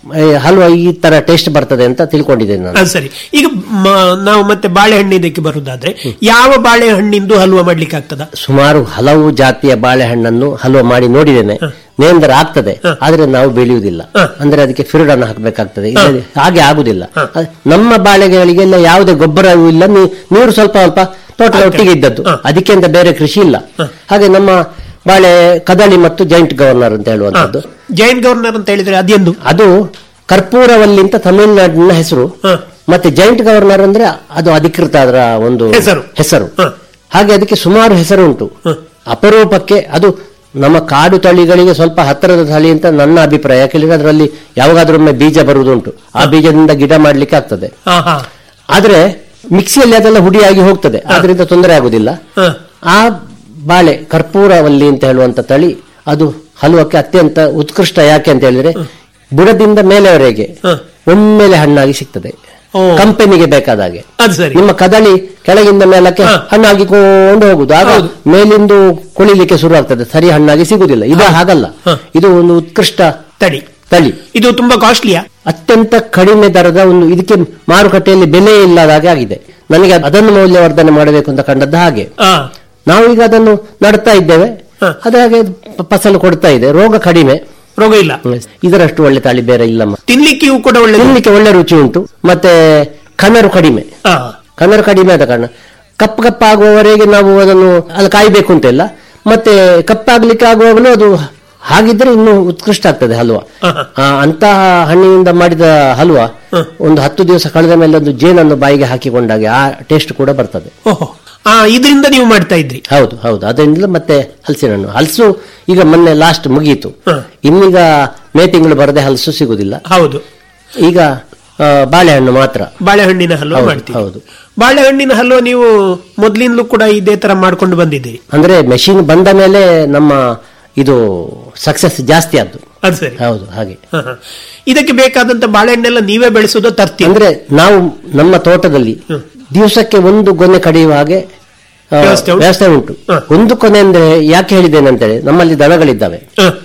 ಏ, ಹಲ್ವಾ ಈ ತರ ಟೇಸ್ಟ್ ಬರ್ತದೆ ಅಂತ ತಿಳ್ಕೊಂಡಿದ್ದೇನೆ ನಾನು ಅದು ಸರಿ ಈಗ ಮ- ನಾವು ಮತ್ತೆ ಬಾಳೆಹಣ್ಣು ಇದಕ್ಕೆ ಬರುದಾದ್ರೆ ಯಾವ ಬಾಳೆಹಣ್ಣಿಂದು ಹಲ್ವಾ ಮಾಡ್ಲಿಕ್ಕೆ ಆಗ್ತದ ಸುಮಾರು ಹಲವು ಜಾತಿಯ ಬಾಳೆಹಣ್ಣನ್ನು ಹಲ್ವಾ ಮಾಡಿ ನೋಡಿದ್ದೇನೆ ನೇಂದ್ರ ಆಗ್ತದೆ ಆದ್ರೆ ನಾವು ಬೆಳೆಯುವುದಿಲ್ಲ ಅಂದ್ರೆ ಅದಕ್ಕೆ ಫಿರುಡನ್ನು ಹಾಕಬೇಕಾಗ್ತದೆ ಇಲ್ಲದೆ ಹಾಗೆ ಆಗುದಿಲ್ಲ ಅದ್- ನಮ್ಮ ಬಾಳೆಗಳಿಗೆಲ್ಲ ಯಾವುದೇ ಗೊಬ್ಬರವೂ ಇಲ್ಲ ನೀ- ನೀರು ಸ್ವಲ್ಪ ಸ್ವಲ್ಪ ತೋಟದ ಒಟ್ಟಿಗೆ ಇದ್ದದ್ದು ಅದಕ್ಕೆ ಅಂತ ಬೇರೆ ಕೃಷಿ ಇಲ್ಲ ಹಾಗೆ ನಮ್ಮ ಬಾಳೆ ಕದಳಿ ಮತ್ತು ಜೈಂಟ್ ಗವರ್ನರ್ ಅಂತ ಹೇಳುವಂತದ್ದು ಜೈನ್ ಗವರ್ನರ್ ಅಂತ ಹೇಳಿದ್ರೆ ಅದೆಂದು ಅದು ಕರ್ಪೂರವಲ್ಲಿ ಅಂತ ತಮಿಳುನಾಡಿನ ಹೆಸರು ಹ. ಮತ್ತೆ ಜೈಂಟ್ ಗವರ್ನರ್ ಅಂದ್ರೆ ಅದು ಅಧಿಕೃತ ಅದರ ಒಂದು ಹೆಸರು. ಹೆಸರು ಹ. ಹಾಗೆ ಅದಕ್ಕೆ ಸುಮಾರು ಹೆಸರು ಉಂಟು ಹ. ಅಪರೂಪಕ್ಕೆ ಅದು ನಮ್ಮ ಕಾಡು ತಳಿಗಳಿಗೆ ಸ್ವಲ್ಪ ಹತ್ತಿರದ ತಳಿ ಅಂತ ನನ್ನ ಅಭಿಪ್ರಾಯ ಯಾಕೆಂದ್ರೆ ಅದರಲ್ಲಿ ಯಾವಾಗಾದ್ರೊಮ್ಮೆ ಬೀಜ ಬರುವುದುಂಟು ಆ ಬೀಜದಿಂದ ಗಿಡ ಮಾಡ್ಲಿಕ್ಕೆ ಆಗ್ತದೆ ಹಾ ಹಾ ಆದ್ರೆ ಮಿಕ್ಸಿಯಲ್ಲಿ ಅದೆಲ್ಲ ಹುಡಿಯಾಗಿ ಹೋಗ್ತದೆ ಅದರಿಂದ ತೊಂದರೆ ಆಗುದಿಲ್ಲ ಹ. ಆ ಬಾಳೆ ಕರ್ಪೂರವಲ್ಲಿ ಅಂತ ಹೇಳುವಂತ ತಳಿ ಅದು ಹಲವಕ್ಕೆ ಅತ್ಯಂತ ಉತ್ಕೃಷ್ಟ ಯಾಕೆ ಅಂತ ಹೇಳಿದ್ರೆ ಬುಡದಿಂದ ಮೇಲೆವರೆಗೆ ಹ. ಒಮ್ಮೆಲೆ ಹಣ್ಣಾಗಿ ಸಿಗ್ತದೆ ಓ. ಕಂಪನಿಗೆ ಬೇಕಾದ ಹಾಗೆ ಅದು ಸರಿ ನಿಮ್ಮ ಕದಳಿ ಕೆಳಗಿಂದ ಮೇಲಕ್ಕೆ ಹ. ಹಣ್ಣಾಗಿಕೊಂಡು ಹೋಗುದು ಆಗ ಹೌದು. ಮೇಲಿಂದು ಕುಳಿಲಿಕ್ಕೆ ಶುರು ಆಗ್ತದೆ ಸರಿ ಹಣ್ಣಾಗಿ ಸಿಗುದಿಲ್ಲ ಇದು ಹಾಗಲ್ಲ ಹ. ಇದು ಒಂದು ಉತ್ಕೃಷ್ಟ ತಡಿ ತಳಿ ಇದು ತುಂಬಾ ಕಾಸ್ಟ್ಲಿಯಾ ಅತ್ಯಂತ ಕಡಿಮೆ ದರದ ಒಂದು ಇದಕ್ಕೆ ಮಾರುಕಟ್ಟೆಯಲ್ಲಿ ಬೆಲೆ ಇಲ್ಲದ ಹಾಗೆ ಆಗಿದೆ ನನಗೆ ಅದನ್ನು ಮೌಲ್ಯವರ್ಧನೆ ಮಾಡಬೇಕು ಅಂತ ಕಂಡದ್ದು ಹಾಗೆ ಹಾ ನಾವೀಗ ಅದನ್ನು ನಡ್ತಾ ಇದ್ದೇವೆ ಹ. ಅದು ಹಾಗೆ ಪ- ಫಸಲು ಕೊಡ್ತಾ ಇದೆ ರೋಗ ಕಡಿಮೆ ರೋಗ ಇಲ್ಲ ಇದರಷ್ಟು ಒಳ್ಳೆ ತಳಿ ಬೇರೆ ಇಲ್ಲಮ್ಮ ತಿನ್ಲಿಕ್ಕಿಯೂ ಕೂಡ ಒಳ್ಳೆದು ತಿನ್ಲಿಕ್ಕೆ ಒಳ್ಳೆ ರುಚಿ ಉಂಟು ಮತ್ತೆ ಕನರು ಕಡಿಮೆ ಹಾ ಕನರು ಕಡಿಮೆ ಆದ ಕಾರಣ ಕಪ್ಪು ಕಪ್ಪಾಗುವವರೆಗೆ ನಾವು ಅದನ್ನು ಅದು ಕಾಯ್ಬೇಕು ಅಂತ ಇಲ್ಲ ಮತ್ತೆ ಕಪ್ಪಾಗ್ಲಿಕ್ಕೆ ಆಗುವಾಗಲೂ ಅದು ಹಾಗಿದ್ರೆ ಇನ್ನು ಉತ್ಕೃಷ್ಟ ಆಗ್ತದೆ ಹಲ್ವಾ ಹ, ಹ. ಆ, ಅಂತಹ ಹಣ್ಣಿನಿಂದ ಮಾಡಿದ ಹಲ್ವಾ ಒಂದು ಹತ್ತು ದಿವಸ ಕಳೆದ ಮೇಲೆ ಒಂದು ಜೇನನ್ನು ಬಾಯಿಗೆ ಹಾಕಿಕೊಂಡಾಗೆ ಆ ಟೇಸ್ಟ್ ಕೂಡ ಬರ್ತದೆ ಓಹೋ ಆ ಇದರಿಂದ ನೀವು ಮಾಡ್ತಾ ಇದ್ರಿ ಹೌದು ಹೌದು ಅದರಿಂದ ಮತ್ತೆ ಹಲಸಿನ ಹಣ್ಣು ಹಲಸು ಈಗ ಮೊನ್ನೆ ಲಾಸ್ಟ್ ಮುಗೀತು ಹ. ಇನ್ನೀಗ ಮೇ ತಿಂಗಳು ಬರದೆ ಹಲಸು ಸಿಗುದಿಲ್ಲ ಹೌದು ಈಗ ಆ, ಬಾಳೆಹಣ್ಣು ಮಾತ್ರ ಬಾಳೆಹಣ್ಣಿನ ಹಲ್ವಾ ಹೌದು, ಮಾಡ್ತೀವಿ ಹೌದು. ಬಾಳೆಹಣ್ಣಿನ ಹಲ್ವಾ ನೀವು ಮೊದ್ಲಿಂದಲೂ ಕೂಡ ಇದೇ ತರ ಮಾಡ್ಕೊಂಡು ಬಂದಿದ್ದೀರಿ ಅಂದ್ರೆ ಮೆಷಿನ್ ಬಂದ ಮೇಲೆ ನಮ್ಮ ಇದು ಸಕ್ಸಸ್ ಜಾಸ್ತಿ ಆದ್ದು ಅದು ಸರಿ ಹೌದು ಹಾಗೆ ಹ, ಹ. ಇದಕ್ಕೆ ಬೇಕಾದಂತ ಬಾಳೆಹಣ್ಣೆಲ್ಲ ನೀವೇ ಬೆಳೆಸೋದು ತರ್ತೀವಿ ಅಂದ್ರೆ ನಾವು ನಮ್ಮ ತೋಟದಲ್ಲಿ ದಿವಸಕ್ಕೆ ಒಂದು ಗೊನೆ ಕಡಿಯುವ ಹಾಗೆ ಆ, ವ್ಯವಸ್ಥೆ ಉಂಟು? ವ್ಯವಸ್ಥೆ ಉಂಟು ಹ. ಒಂದು ಕೊನೆ ಅಂದ್ರೆ ಯಾಕೆ ಹೇಳಿದ್ದೇನೆ ಅಂತೇಳಿ ನಮ್ಮಲ್ಲಿ ದನಗಳಿದ್ದಾವೆ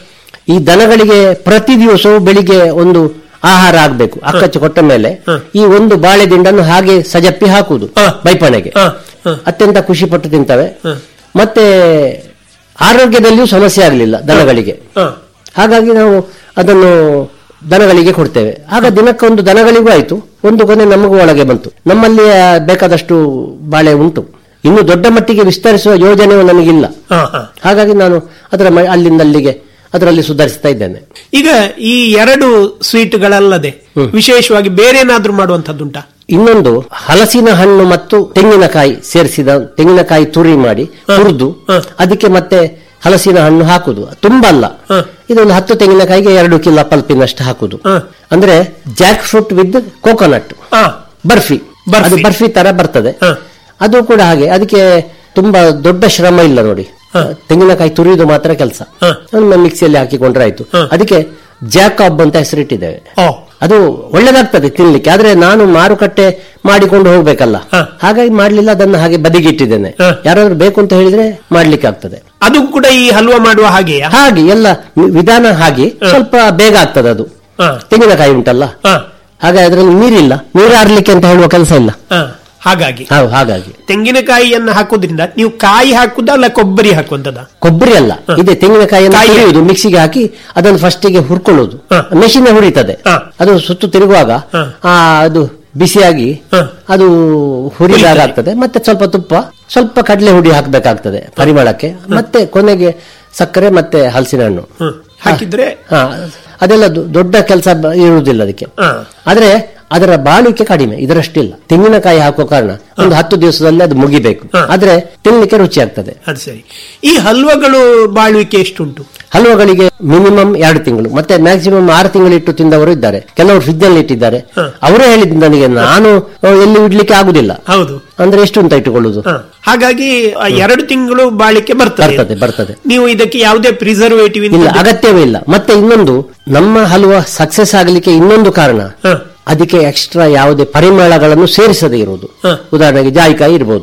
ಈ ದನಗಳಿಗೆ ಪ್ರತಿ ದಿವಸವೂ ಬೆಳಿಗ್ಗೆ ಒಂದು ಆಹಾರ ಆಗ್ಬೇಕು ಅಕ್ಕಚ್ಚು ಕೊಟ್ಟ ಮೇಲೆ ಈ ಒಂದು ಬಾಳೆ ದಿಂಡನ್ನು ಹಾಗೆ ಸಜಪ್ಪಿ ಹಾಕುವುದು ಹ. ಬೈಪಣೆಗೆ ಹ, ಹ. ಅತ್ಯಂತ ಖುಷಿ ಪಟ್ಟು ತಿಂತವೆ ಹ. ಮತ್ತೆ ಆರೋಗ್ಯದಲ್ಲಿಯೂ ಸಮಸ್ಯೆ ಆಗಲಿಲ್ಲ ದನಗಳಿಗೆ ಹಾಗಾಗಿ ನಾವು ಅದನ್ನು ದನಗಳಿಗೆ ಕೊಡ್ತೇವೆ ಆಗ ದಿನಕ್ಕೊಂದು ದನಗಳಿಗೂ ಆಯ್ತು ಒಂದು ಕೊನೆ ನಮಗೂ ಒಳಗೆ ಬಂತು ನಮ್ಮಲ್ಲಿ ಆ, ಬೇಕಾದಷ್ಟು ಬಾಳೆ ಉಂಟು ಇನ್ನು ದೊಡ್ಡ ಮಟ್ಟಿಗೆ ವಿಸ್ತರಿಸುವ ಯೋಜನೆಯು ನನಗಿಲ್ಲ ಹಾಗಾಗಿ ನಾನು ಅದರ ಮ- ಅಲ್ಲಿಂದ ಅಲ್ಲಿಗೆ ಅದರಲ್ಲಿ ಸುಧಾರಿಸ್ತಾ ಇದ್ದೇನೆ ಈಗ ಈ ಎರಡು ಸ್ವೀಟ್ಗಳಲ್ಲದೆ ವಿಶೇಷವಾಗಿ ಬೇರೆ ಏನಾದ್ರೂ ಮಾಡುವಂತದ್ದುಂಟಾ ಇನ್ನೊಂದು ಹಲಸಿನ ಹಣ್ಣು ಮತ್ತು ತೆಂಗಿನಕಾಯಿ ಸೇರಿಸಿದ ತೆಂಗಿನಕಾಯಿ ತುರಿ ಮಾಡಿ ಹುರಿದು ಹ. ಅದಕ್ಕೆ ಮತ್ತೆ ಹಲಸಿನ ಹಣ್ಣು ಹಾಕುದು ತುಂಬಾ ಅಲ್ಲ ಹ. ಇದೊಂದು ಹತ್ತು ತೆಂಗಿನಕಾಯಿಗೆ ಎರಡು ಕಿಲೋ ಪಲ್ಪಿನಷ್ಟು ಹಾಕುದು ಹ. ಅಂದ್ರೆ ಜಾಕ್ ಫ್ರೂಟ್ ವಿತ್ ಕೋಕೋನಟ್ ಆ, ಬರ್ಫಿ ಬರ್ಫಿ. ಅದು ಬರ್ಫಿ ತರ ಬರ್ತದೆ ಹ. ಅದು ಕೂಡ ಹಾಗೆ ಅದಕ್ಕೆ ತುಂಬಾ ದೊಡ್ಡ ಶ್ರಮ ಇಲ್ಲ ನೋಡಿ ತೆಂಗಿನಕಾಯಿ ತುರಿಯುವುದು ಮಾತ್ರ ಕೆಲಸ ಹ. ಮಿಕ್ಸಿಯಲ್ಲಿ ಹಾಕಿಕೊಂಡ್ರೆ ಆಯ್ತು ಹ. ಅದಕ್ಕೆ ಜಾಕಾಬ್ ಅಂತ ಹೆಸರಿಟ್ಟಿದ್ದೇವೆ ಓ ಅದು ಒಳ್ಳೇದಾಗ್ತದೆ ತಿನ್ಲಿಕ್ಕೆ ಆದ್ರೆ ನಾನು ಮಾರುಕಟ್ಟೆ ಮಾಡಿಕೊಂಡು ಹೋಗ್ಬೇಕಲ್ಲ ಹ. ಹಾಗಾಗಿ ಮಾಡ್ಲಿಲ್ಲ ಅದನ್ನು ಹಾಗೆ ಬದಿಗಿಟ್ಟಿದ್ದೇನೆ ಹ. ಯಾರಾದ್ರೂ ಬೇಕು ಅಂತ ಹೇಳಿದ್ರೆ ಮಾಡ್ಲಿಕ್ಕೆ ಆಗ್ತದೆ ಅದು ಕೂಡ ಈ ಹಲ್ವಾ ಮಾಡುವ ಹಾಗೆಯಾ ಹಾಗೆ ಎಲ್ಲ ವಿ- ವಿಧಾನ ಹಾಗೆ ಹ. ಸ್ವಲ್ಪ ಬೇಗ ಆಗ್ತದೆ ಅದು ಹ, ತೆಂಗಿನಕಾಯಿ ಉಂಟಲ್ಲ ಹ, ಹಾಗೆ ಅದರಲ್ಲಿ ನೀರಿಲ್ಲ ನೀರಾರ್ಲಿಕ್ಕೆ ಅಂತ ಹೇಳುವ ಕೆಲಸ ಇಲ್ಲ ಹ. ಹಾಗಾಗಿ ಹೌದು ಹಾಗಾಗಿ ತೆಂಗಿನಕಾಯಿಯನ್ನು ಹಾಕೋದ್ರಿಂದ ನೀವು ಕಾಯಿ ಹಾಕುದಾ ಅಲ್ಲ ಕೊಬ್ಬರಿ ಹಾಕುವಂತದ ಕೊಬ್ಬರಿ ಅಲ್ಲ ಇದೆ ತೆಂಗಿನಕಾಯಿಯನ್ನು ಕಾಯಿ. ತುರಿಯುವುದು ಮಿಕ್ಸಿಗೆ ಹಾಕಿ ಅದನ್ನು ಫಸ್ಟಿಗೆ ಹುರ್ಕೊಳ್ಳುವುದು ಹ. ಮೆಷಿನ್ ಹುರಿತದೆ ಹ. ಅದು ಸುತ್ತು ತಿರುಗುವಾಗ ಹ. ಆ ಅದು ಬಿಸಿಯಾಗಿ ಹ. ಅದು ಹುರಿದಾಗ ಹುರಿತದೆ. ಆಗ್ತದೆ ಮತ್ತೆ ಸ್ವಲ್ಪ ತುಪ್ಪ ಸ್ವಲ್ಪ ಕಡಲೆ ಹುಡಿ ಹಾಕಬೇಕಾಗ್ತದೆ ಪರಿಮಳಕ್ಕೆ ಮತ್ತೆ ಕೊನೆಗೆ ಸಕ್ಕರೆ ಮತ್ತೆ ಹಲಸಿನ ಹಣ್ಣು ಹ್ಮ್. ಹಾಕಿದ್ರೆ ಹಾ ಅದೆಲ್ಲ ದೊ- ದೊಡ್ಡ ಕೆಲಸ ಇರುವುದಿಲ್ಲ ಅದಕ್ಕೆ ಹ. ಆದ್ರೆ ಅದರ ಬಾಳಿಕೆ ಕಡಿಮೆ ಇದರಷ್ಟಿಲ್ಲ ತೆಂಗಿನಕಾಯಿ ಹಾಕುವ ಕಾರಣ ಒಂದು ಹತ್ತು ದಿವಸದಲ್ಲಿ ಅದು ಮುಗಿಬೇಕು ಹ. ಆದ್ರೆ ತಿನ್ಲಿಕ್ಕೆ ರುಚಿ ಆಗ್ತದೆ ಅದು ಸರಿ ಈ ಹಲ್ವಗಳು ಬಾಳುವಿಕೆ ಎಷ್ಟುಂಟು ಹಲವುಗಳಿಗೆ ಮಿನಿಮಮ್ ಎರಡು ತಿಂಗಳು ಮತ್ತೆ ಮ್ಯಾಕ್ಸಿಮಮ್ ಆರು ತಿಂಗಳು ಇಟ್ಟು ತಿಂದವರು ಇದ್ದಾರೆ ಕೆಲವರು ಫ್ರಿಜ್ ಅಲ್ಲಿ ಇಟ್ಟಿದ್ದಾರೆ ಹ. ಅವರೇ ಹೇಳಿದ್ದು ನನಗೆ ನಾನು ಅಹ್, ಎಲ್ಲಿ ಇಡ್ಲಿಕ್ಕೆ ಆಗುದಿಲ್ಲ ಹೌದು ಅಂದ್ರೆ ಎಷ್ಟು ಅಂತ ಇಟ್ಟುಕೊಳ್ಳುದು ಹ. ಹಾಗಾಗಿ ಆ ಎರಡು ತಿಂಗಳು ಬಾಳಿಕೆ ಬರ್ತದೆ ಬರ್ತದೆ ಬರ್ತದೆ ನೀವು ಇದಕ್ಕೆ ಯಾವುದೇ ಪ್ರಿಸರ್ವೇಟಿವ್ ಇಲ್ಲ ಅಗತ್ಯವೇ ಇಲ್ಲ ಮತ್ತೆ ಇನ್ನೊಂದು ನಮ್ಮ ಹಲವ ಸಕ್ಸಸ್ ಆಗಲಿಕ್ಕೆ ಇನ್ನೊಂದು ಕಾರಣ ಅದಕ್ಕೆ ಎಕ್ಸ್ಟ್ರಾ ಯಾವುದೇ ಪರಿಮಳಗಳನ್ನು ಸೇರಿಸದೇ ಇರುವುದು ಹ. ಉದಾಹರಣೆಗೆ ಜಾಯಿಕಾಯಿ ಇರ್ಬೋದು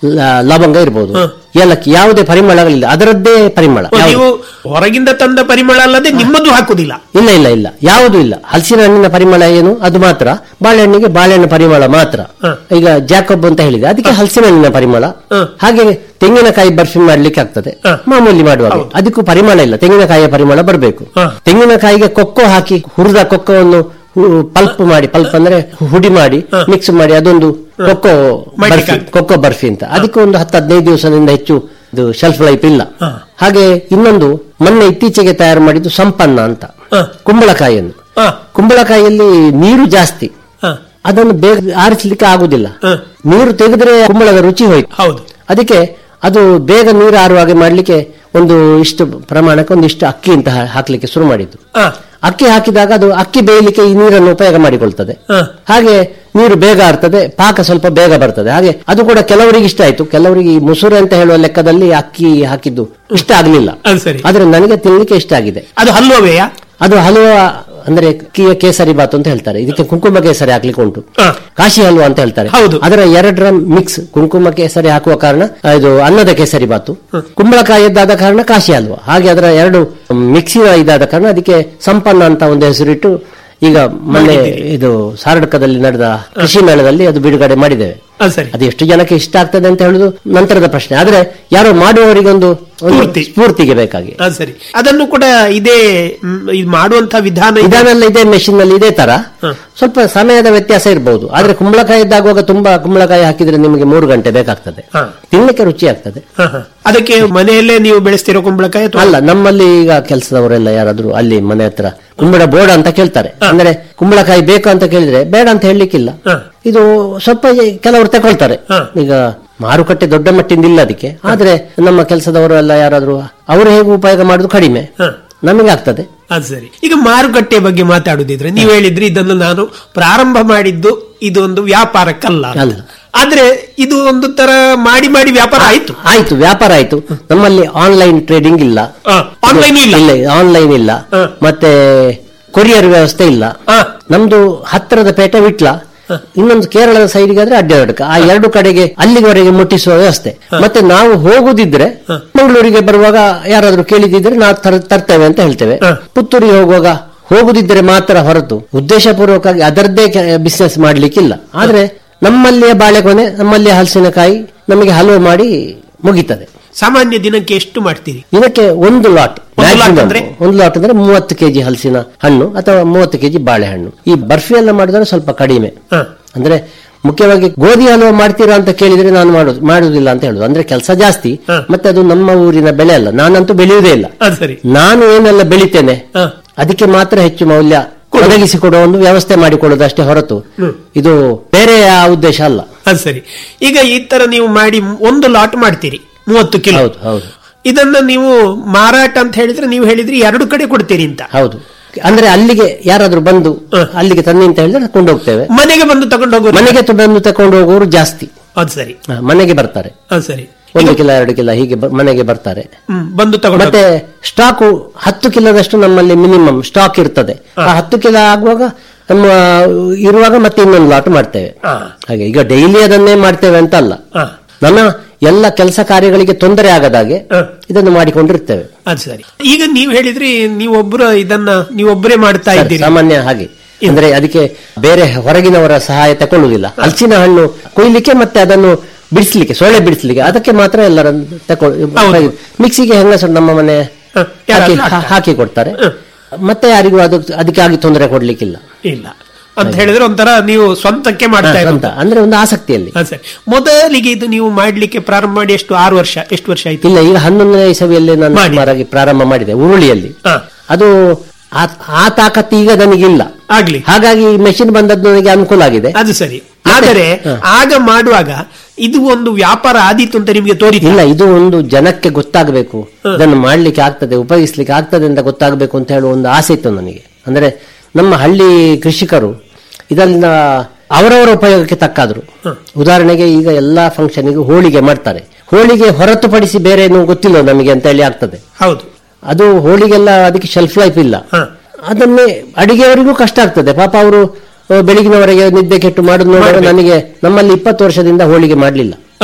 ಲ- ಲವಂಗ ಇರ್ಬೋದು ಏಲಕ್ಕಿ ಯಾವುದೇ ಪರಿಮಳಗಳಿಲ್ಲ ಅದರದ್ದೇ ಪರಿಮಳ ಓ, ಯಾವುದು? ನೀವು ಹೊರಗಿಂದ ತಂದ ಪರಿಮಳ ಅಲ್ಲದೆ ನಿಮ್ಮದು ಹಾಕುದಿಲ್ಲ ಇಲ್ಲ ಇಲ್ಲ ಇಲ್ಲ ಯಾವುದೂ ಇಲ್ಲ ಹಲಸಿನ ಹಣ್ಣಿನ ಪರಿಮಳ ಏನು ಅದು ಮಾತ್ರ ಬಾಳೆಹಣ್ಣಿಗೆ ಬಾಳೆಹಣ್ಣು ಪರಿಮಳ ಮಾತ್ರ ಹ. ಈಗ ಜಾಕಬ್ ಅಂತ ಹೇಳಿದೆ ಅದಕ್ಕೆ ಹಲಸಿನ ಹಣ್ಣಿನ ಪರಿಮಳ ಹ. ಹಾಗೆ ತೆಂಗಿನಕಾಯಿ ಬರ್ಫಿ ಮಾಡ್ಲಿಕ್ಕೆ ಆಗ್ತದೆ ಹ. ಮಾಮೂಲಿ ಮಾಡುವಾಗ ಅದಕ್ಕೂ ಪರಿಮಳ ಇಲ್ಲ ತೆಂಗಿನಕಾಯಿಯ ಪರಿಮಳ ಬರಬೇಕು ಹ. ತೆಂಗಿನಕಾಯಿಗೆ ಕೊಕ್ಕೋ ಹಾಕಿ ಹುರಿದ ಕೊಕ್ಕೋವನ್ನು ಪಲ್ಪ್ ಮಾಡಿ ಪಲ್ಪ್ ಅಂದ್ರೆ ಹುಡಿ ಮಾಡಿ ಮಿಕ್ಸ್ ಮಾಡಿ ಅದೊಂದು ಕೊಕ್ಕೋ ಮಾಡ್ಲಿಕ್ಕೆ ಬರ್ಫಿ ಕೊಕ್ಕೋ ಬರ್ಫಿ ಅಂತ ಅದಕ್ಕೆ ಒಂದು ಹತ್ತು ಹದಿನೈದು ದಿವಸದಿಂದ ಹೆಚ್ಚು ಇದು ಶೆಲ್ಫ್ ಲೈಫ್ ಇಲ್ಲ ಹ. ಹಾಗೆ ಇನ್ನೊಂದು ಮೊನ್ನೆ ಇತ್ತೀಚೆಗೆ ತಯಾರು ಮಾಡಿದ್ದು ಸಂಪನ್ನ ಅಂತ ಹ. ಕುಂಬಳಕಾಯಿಯನ್ನು ಹ, ಕುಂಬಳಕಾಯಿಯಲ್ಲಿ ನೀರು ಜಾಸ್ತಿ ಹ, ಅದನ್ನು ಬೇಗ ಆರಿಸಲಿಕ್ಕೆ ಆಗುದಿಲ್ಲ ಹ. ನೀರು ತೆಗೆದ್ರೆ ಕುಂಬಳದ ರುಚಿ ಹೋಯ್ತು ಹೌದು ಅದಕ್ಕೆ ಅದು ಬೇಗ ನೀರು ಆರುವ ಹಾಗೆ ಮಾಡ್ಲಿಕ್ಕೆ ಒಂದು ಇಷ್ಟು ಪ್ರಮಾಣಕ್ಕೆ ಒಂದು ಇಷ್ಟು ಅಕ್ಕಿ ಅಂತ ಹಾ- ಹಾಕ್ಲಿಕ್ಕೆ ಶುರು ಮಾಡಿದ್ದು ಹ, ಅಕ್ಕಿ ಹಾಕಿದಾಗ ಅದು ಅಕ್ಕಿ ಬೇಯಲಿಕ್ಕೆ ಈ ನೀರನ್ನು ಉಪಯೋಗ ಮಾಡಿಕೊಳ್ತದೆ ಹ. ಹಾಗೆ ನೀರು ಬೇಗ ಆರ್ತದೆ ಪಾಕ ಸ್ವಲ್ಪ ಬೇಗ ಬರ್ತದೆ ಹಾಗೆ ಅದು ಕೂಡ ಕೆಲವರಿಗೆ ಇಷ್ಟ ಆಯ್ತು ಕೆಲವರಿಗೆ ಈ ಮುಸುರೆ ಅಂತ ಹೇಳುವ ಲೆಕ್ಕದಲ್ಲಿ ಅಕ್ಕಿ ಹಾಕಿದ್ದು ಇಷ್ಟ ಆಗಲಿಲ್ಲ ಅದು ಸರಿ ಆದ್ರೆ ನನಗೆ ತಿನ್ಲಿಕ್ಕೆ ಇಷ್ಟ ಆಗಿದೆ ಅದು ಹಲ್ವವೆಯಾ ಅದು ಹಲವ ಅಂದ್ರೆ ಕಿ- ಕೇಸರಿ ಬಾತ್ ಅಂತ ಹೇಳ್ತಾರೆ ಇದಕ್ಕೆ ಕುಂಕುಮ ಕೇಸರಿ ಹಾಕ್ಲಿಕ್ಕೆ ಉಂಟು ಹ. ಕಾಶಿ ಹಲ್ವಾ ಅಂತ ಹೇಳ್ತಾರೆ ಹೌದು. ಅದರ ಎರಡರ ಮಿಕ್ಸ್ ಕುಂಕುಮ ಕೇಸರಿ ಹಾಕುವ ಕಾರಣ ಇದು ಅನ್ನದ ಕೇಸರಿ ಬಾತು ಕುಂಬಳಕಾಯಿದ್ದಾದ ಕಾರಣ ಕಾಶಿ ಹಲ್ವಾ ಹಾಗೆ ಅದರ ಎರಡು ಮಿಕ್ಸಿನ ಇದಾದ ಕಾರಣ ಅದಕ್ಕೆ ಸಂಪನ್ನ ಅಂತ ಒಂದು ಹೆಸರಿಟ್ಟು ಈಗ ಮೊನ್ನೆ ಇದು ಸಾರಡ್ಕದಲ್ಲಿ ನಡೆದ ಕೃಷಿ ಮೇಳದಲ್ಲಿ ಅದು ಬಿಡುಗಡೆ ಮಾಡಿದ್ದೇವೆ ಅದು ಸರಿ ಅದು ಎಷ್ಟು ಜನಕ್ಕೆ ಇಷ್ಟ ಆಗ್ತದೆ ಅಂತ ಹೇಳುದು ನಂತರದ ಪ್ರಶ್ನೆ ಆದ್ರೆ ಯಾರೋ ಮಾಡುವವರಿಗೊಂದು ಒಂದು ಸ್ಫೂರ್ತಿ. ಸ್ಫೂರ್ತಿಗೆ ಬೇಕಾಗಿ ಅದು ಸರಿ ಅದನ್ನು ಕೂಡ ಇದೇ ಮ್, ಇದು ಮಾಡುವಂತ ವಿಧಾನ ಇದೆ. ಇದನ್ನೆಲ್ಲ ಇದೇ ಮೆಷಿನ್ ನಲ್ಲಿ ಇದೇ ತರ ಹ. ಸ್ವಲ್ಪ ಸಮಯದ ವ್ಯತ್ಯಾಸ ಇರಬಹುದು ಆದ್ರೆ ಕುಂಬಳಕಾಯಿ ಇದ್ದಾಗುವಾಗ ತುಂಬಾ ಕುಂಬಳಕಾಯಿ ಹಾಕಿದ್ರೆ ನಿಮಗೆ ಮೂರು ಗಂಟೆ ಬೇಕಾಗ್ತದೆ ಹ. ತಿನ್ಲಿಕ್ಕೆ ರುಚಿ ಆಗ್ತದೆ ಹ, ಹ. ಅದಕ್ಕೆ ಮನೆಯಲ್ಲೇ ನೀವು ಬೆಳೆಸ್ತಿರೋ ಕುಂಬಳಕಾಯಿ ಅಥವಾ ಅಲ್ಲ ನಮ್ಮಲ್ಲಿ ಈಗ ಕೆಲಸದವರೆಲ್ಲ ಯಾರಾದ್ರೂ ಅಲ್ಲಿ ಮನೆ ಹತ್ರ ಕುಂಬಳ ಬೋಡ ಅಂತ ಕೇಳ್ತಾರೆ ಅಂದ್ರೆ ಕುಂಬಳಕಾಯಿ ಬೇಕು ಅಂತ ಕೇಳಿದ್ರೆ ಬೇಡ ಅಂತ ಹೇಳಲಿಕ್ಕಿಲ್ಲ ಹ. ಇದು ಸ್ವಲ್ಪ ಕೆಲವರು ತಗೊಳ್ತಾರೆ ಹ. ಈಗ ಮಾರುಕಟ್ಟೆ ದೊಡ್ಡ ಮಟ್ಟಿಂದ ಇಲ್ಲ ಅದಕ್ಕೆ ಆದ್ರೆ ನಮ್ಮ ಕೆಲಸದವರು ಎಲ್ಲ ಯಾರಾದ್ರೂ ಅವರು ಹೇಗೆ ಉಪಯೋಗ ಮಾಡುದು ಕಡಿಮೆ ಹ. ನಮಗೆ ಆಗ್ತದೆ ಅದು ಸರಿ ಈಗ ಮಾರುಕಟ್ಟೆ ಬಗ್ಗೆ ಮಾತಾಡುದಿದ್ರೆ ನೀವು ಹೇಳಿದ್ರಿ ಇದನ್ನು ನಾನು ಪ್ರಾರಂಭ ಮಾಡಿದ್ದು ಇದು ಒಂದು ವ್ಯಾಪಾರಕ್ಕಲ್ಲ ಅಂತ. ಅಲ್ಲ. ಆದ್ರೆ ಇದು ಒಂದು ತರ ಮಾಡಿ ಮಾಡಿ ವ್ಯಾಪಾರ ಆಯ್ತು ಆಯ್ತು ವ್ಯಾಪಾರ ಆಯ್ತು ನಮ್ಮಲ್ಲಿ ಆನ್ಲೈನ್ ಟ್ರೇಡಿಂಗ್ ಇಲ್ಲ ಆನ್ಲೈನ್ ಇಲ್ಲ ಇಲ್ಲ ಆನ್ಲೈನ್ ಇಲ್ಲ ಹ. ಮತ್ತೆ ಕೊರಿಯರ್ ವ್ಯವಸ್ಥೆ ಇಲ್ಲ ಹ. ನಮ್ದು ಹತ್ತಿರದ ಪೇಟೆ ವಿಟ್ಲ ಇನ್ನೊಂದು ಕೇರಳದ ಸೈಡ್ಗೆ ಆದ್ರೆ ಅಡ್ಡಾಡಕ ಆ ಎರಡು ಕಡೆಗೆ ಅಲ್ಲಿವರೆಗೆ ಮುಟ್ಟಿಸುವ ವ್ಯವಸ್ಥೆ ಮತ್ತೆ ನಾವು ಹೋಗುದಿದ್ರೆ ಮಂಗಳೂರಿಗೆ ಬರುವಾಗ ಯಾರಾದ್ರೂ ಕೇಳಿದಿದ್ರೆ ನಾವು ತರ- ತರ್ತೇವೆ ಅಂತ ಹೇಳ್ತೇವೆ ಹ. ಪುತ್ತೂರಿಗೆ ಹೋಗುವಾಗ ಹೋಗುದಿದ್ರೆ ಮಾತ್ರ ಹೊರತು ಉದ್ದೇಶಪೂರ್ವಕವಾಗಿ ಅದರದ್ದೇ ಬಿಸ್ನೆಸ್ ಮಾಡ್ಲಿಕ್ಕಿಲ್ಲ ಆದ್ರೆ ನಮ್ಮಲ್ಲಿಯ ಬಾಳೆಗೊನೆ ನಮ್ಮಲ್ಲಿಯ ಹಲಸಿನಕಾಯಿ ನಮಗೆ ಹಲವು ಮಾಡಿ ಮುಗೀತದೆ ಸಾಮಾನ್ಯ ದಿನಕ್ಕೆ ಎಷ್ಟು ಮಾಡ್ತೀರಿ ಇದಕ್ಕೆ ಒಂದು ಲಾಟ್ ಒಂದು ಲಾಟ್ maximum. ಅಂದ್ರೆ? ಒಂದು ಲಾಟ್ ಅಂದ್ರೆ ಮೂವತ್ತು ಕೆಜಿ ಹಲಸಿನ ಹಣ್ಣು ಅಥವಾ ಮೂವತ್ತು ಕೆಜಿ ಬಾಳೆಹಣ್ಣು ಈ ಬರ್ಫಿ ಎಲ್ಲ ಮಾಡಿದ್ರೆ ಸ್ವಲ್ಪ ಕಡಿಮೆ ಹ. ಅಂದ್ರೆ ಮುಖ್ಯವಾಗಿ ಗೋಧಿ ಹಲವ ಮಾಡ್ತೀರಾ ಅಂತ ಕೇಳಿದ್ರೆ ನಾನು ಮಾಡೋದು ಮಾಡುದಿಲ್ಲ ಅಂತ ಹೇಳುದು ಅಂದ್ರೆ ಕೆಲಸ ಜಾಸ್ತಿ ಹ. ಮತ್ತೆ ಅದು ನಮ್ಮ ಊರಿನ ಬೆಳೆ ಅಲ್ಲ ನಾನಂತೂ ಬೆಳೆಯುವುದೇ ಇಲ್ಲ ಅದು ಸರಿ ನಾನು ಏನೆಲ್ಲ ಬೆಳಿತೇನೆ ಹ. ಅದಕ್ಕೆ ಮಾತ್ರ ಹೆಚ್ಚು ಮೌಲ್ಯ ಒದಗಿಸಿಕೊಡುವ ಒಂದು ವ್ಯವಸ್ಥೆ ಮಾಡಿಕೊಳ್ಳುವುದಷ್ಟೇ ಹೊರತು ಇದು ಬೇರೆ ಆ ಉದ್ದೇಶ ಅಲ್ಲ ಅದು ಸರಿ ಈಗ ಈ ತರ ನೀವು ಮಾಡಿ ಒಂದು ಲಾಟ್ ಮಾಡ್ತೀರಿ ಮೂವತ್ತು ಕಿಲೋ ಹೌದು ಹೌದು ಇದನ್ನ ನೀವು ಮಾರಾಟ ಅಂತ ಹೇಳಿದ್ರೆ ನೀವು ಹೇಳಿದ್ರಿ ಎರಡು ಕಡೆ ಕೊಡ್ತೀರಿ ಅಂತ ಹೌದು ಅಂದ್ರೆ ಅಲ್ಲಿಗೆ ಯಾರಾದ್ರೂ ಬಂದು ಅಲ್ಲಿಗೆ ತನ್ನಿ ಅಂತ ಹೇಳಿದ್ರೆ ಕೊಂಡೋಗ್ತೇವೆ ಮನೆಗೆ ಬಂದು ತಗೊಂಡು ಹೋಗೋದು ಮನೆಗೆ ತ- ಬಂದು ತಕೊಂಡು ಹೋಗುವವರು ಜಾಸ್ತಿ ಅದು ಸರಿ ಹ, ಮನೆಗೆ ಬರ್ತಾರೆ ಅದು ಸರಿ ಒಂದು ಕಿಲೋ ಎರಡು ಕಿಲೋ ಹೀಗೆ ಬ- ಮನೆಗೆ ಬರ್ತಾರೆ ಹ್ಮ್, ಬಂದು ತಗೊಂಡು ಮತ್ತೆ ಸ್ಟಾಕ್ ಹತ್ತು ಕಿಲೋದಷ್ಟು ನಮ್ಮಲ್ಲಿ ಮಿನಿಮಮ್ ಸ್ಟಾಕ್ ಇರ್ತದೆ ಆ ಹತ್ತು ಕಿಲೋ ಆಗುವಾಗ ನಮ್ಮ ಇರುವಾಗ ಮತ್ತೆ ಇನ್ನೊಂದು ಲಾಟ್ ಮಾಡ್ತೇವೆ ಹಾ. ಹಾಗೆ ಈಗ ಡೈಲಿ ಅದನ್ನೇ ಮಾಡ್ತೇವೆ ಅಂತ ಅಲ್ಲ ಹಾ. ನನ್ನ ಎಲ್ಲ ಕೆಲಸ ಕಾರ್ಯಗಳಿಗೆ ತೊಂದರೆ ಆಗದಾಗೆ ಹ. ಇದನ್ನು ಮಾಡಿಕೊಂಡಿರ್ತೇವೆ ಅದು ಸರಿ ಈಗ ನೀವು ಹೇಳಿದ್ರಿ ನೀವೊಬ್ಬರು ಇದನ್ನ ನೀವೊಬ್ಬರೇ ಮಾಡ್ತಾ ಸರ್, ಇದ್ದೀರಿ ಸಾಮಾನ್ಯ ಹಾಗೆ ಅಂದ್ರೆ ಅದಕ್ಕೆ ಬೇರೆ ಹೊರಗಿನವರ ಸಹಾಯ ತಕೊಳ್ಳುವುದಿಲ್ಲ ಹಲಸಿನ ಹಣ್ಣು ಕೊಯ್ಲಿಕ್ಕೆ ಮತ್ತೆ ಅದನ್ನು ಬಿಡಿಸ್ಲಿಕ್ಕೆ ಸೊಳ್ಳೆ ಬಿಡಿಸ್ಲಿಕ್ಕೆ ಅದಕ್ಕೆ ಮಾತ್ರ ಎಲ್ಲರನ್ನು ಹೌದು. ತಕೊಳ್ಳಿ ಮಿಕ್ಸಿಗೆ ಹೆಂಗಸರು ನಮ್ಮ ಮನೆ ಹ, ಹಾಕಿ ಯಾರಾದ್ರೂ ಹಾ- ಹಾಕ್ತಾರೆ. ಹಾಕಿ ಕೊಡ್ತಾರೆ ಹ. ಮತ್ತೆ ಯಾರಿಗೂ ಅದು ಅದಕ್ಕಾಗಿ ತೊಂದರೆ ಕೊಡ್ಲಿಕ್ಕಿಲ್ಲ ಇಲ್ಲ ಅಂತ ಹೇಳಿದ್ರೆ ಒಂಥರ ನೀವು ಸ್ವಂತಕ್ಕೆ ಮಾಡ್ತಾ ಹ, ಇರೋದು ಅಂತ ಅಂದ್ರೆ ಒಂದು ಆಸಕ್ತಿಯಲ್ಲಿ ಅದು ಸರಿ ಮೊದಲಿಗೆ ಇದು ನೀವು ಮಾಡ್ಲಿಕ್ಕೆ ಪ್ರಾರಂಭ ಮಾಡಿ ಎಷ್ಟು ಆರು ವರ್ಷ ಎಷ್ಟು ವರ್ಷ ಆಯ್ತು ಇಲ್ಲ ಈಗ ಹನ್ನೊಂದನೇ ಇಸವಿಯಲ್ಲಿ ನಾನು ಮಾಡಿ. ಸುಮಾರಾಗಿ ಪ್ರಾರಂಭ ಮಾಡಿದೆ ಉರುಳಿಯಲ್ಲಿ ಹ. ಅದು ಆ- ಆ ತಾಕತ್ತು ಈಗ ನನಗಿಲ್ಲ ಆಗ್ಲಿ ಹಾಗಾಗಿ ಮೆಷಿನ್ ಬಂದದ್ದು ನನಗೆ ಅನುಕೂಲ ಆಗಿದೆ ಅದು ಸರಿ ಆದರೆ ಹ. ಆಗ ಮಾಡುವಾಗ ಇದು ಒಂದು ವ್ಯಾಪಾರ ಆದೀತು ಅಂತ ನಿಮಗೆ ತೋರಿತು ಇಲ್ಲ ಇದು ಒಂದು ಜನಕ್ಕೆ ಗೊತ್ತಾಗಬೇಕು ಹ. ಇದನ್ನು ಮಾಡ್ಲಿಕ್ಕೆ ಆಗ್ತದೆ ಉಪಯೋಗಿಸ್ಲಿಕ್ಕೆ ಆಗ್ತದೆ ಅಂತ ಗೊತ್ತಾಗಬೇಕು ಅಂತ ಹೇಳುವ ಒಂದು ಆಸೆ ಇತ್ತು ನನಗೆ ಅಂದ್ರೆ ನಮ್ಮ ಹಳ್ಳಿ ಕೃಷಿಕರು ಇದರಿಂದ ಅವರವರ ಉಪಯೋಗಕ್ಕೆ ತಕ್ಕಾದ್ರು ಉದಾಹರಣೆಗೆ ಈಗ ಎಲ್ಲಾ ಫಂಕ್ಷನ್ಗೆ ಹೋಳಿಗೆ ಮಾಡ್ತಾರೆ ಹೋಳಿಗೆ ಹೊರತುಪಡಿಸಿ ಬೇರೆ ಏನು ಗೊತ್ತಿಲ್ಲ ನಮಗೆ ಅಂತ ಹೇಳಿ ಆಗ್ತದೆ ಹೌದು ಅದು ಹೋಳಿಗೆಲ್ಲ ಅದಕ್ಕೆ ಶೆಲ್ಫ್ ಲೈಫ್ ಇಲ್ಲ ಹ. ಅದನ್ನೇ ಅಡಿಗೆಯವರಿಗೂ ಕಷ್ಟ ಆಗ್ತದೆ ಪಾಪ ಅವರು ಬೆಳಗಿನವರೆಗೆ ನಿದ್ದೆ ಕೆಟ್ಟು ಮಾಡುದು ನೋಡಿದ್ರೆ ಮಾಡ್ಬೇಕು. ನನಗೆ ನಮ್ಮಲ್ಲಿ ಇಪ್ಪತ್ತು ವರ್ಷದಿಂದ ಹೋಳಿಗೆ ಮಾಡಲಿಲ್ಲ ಅದು ಸರಿ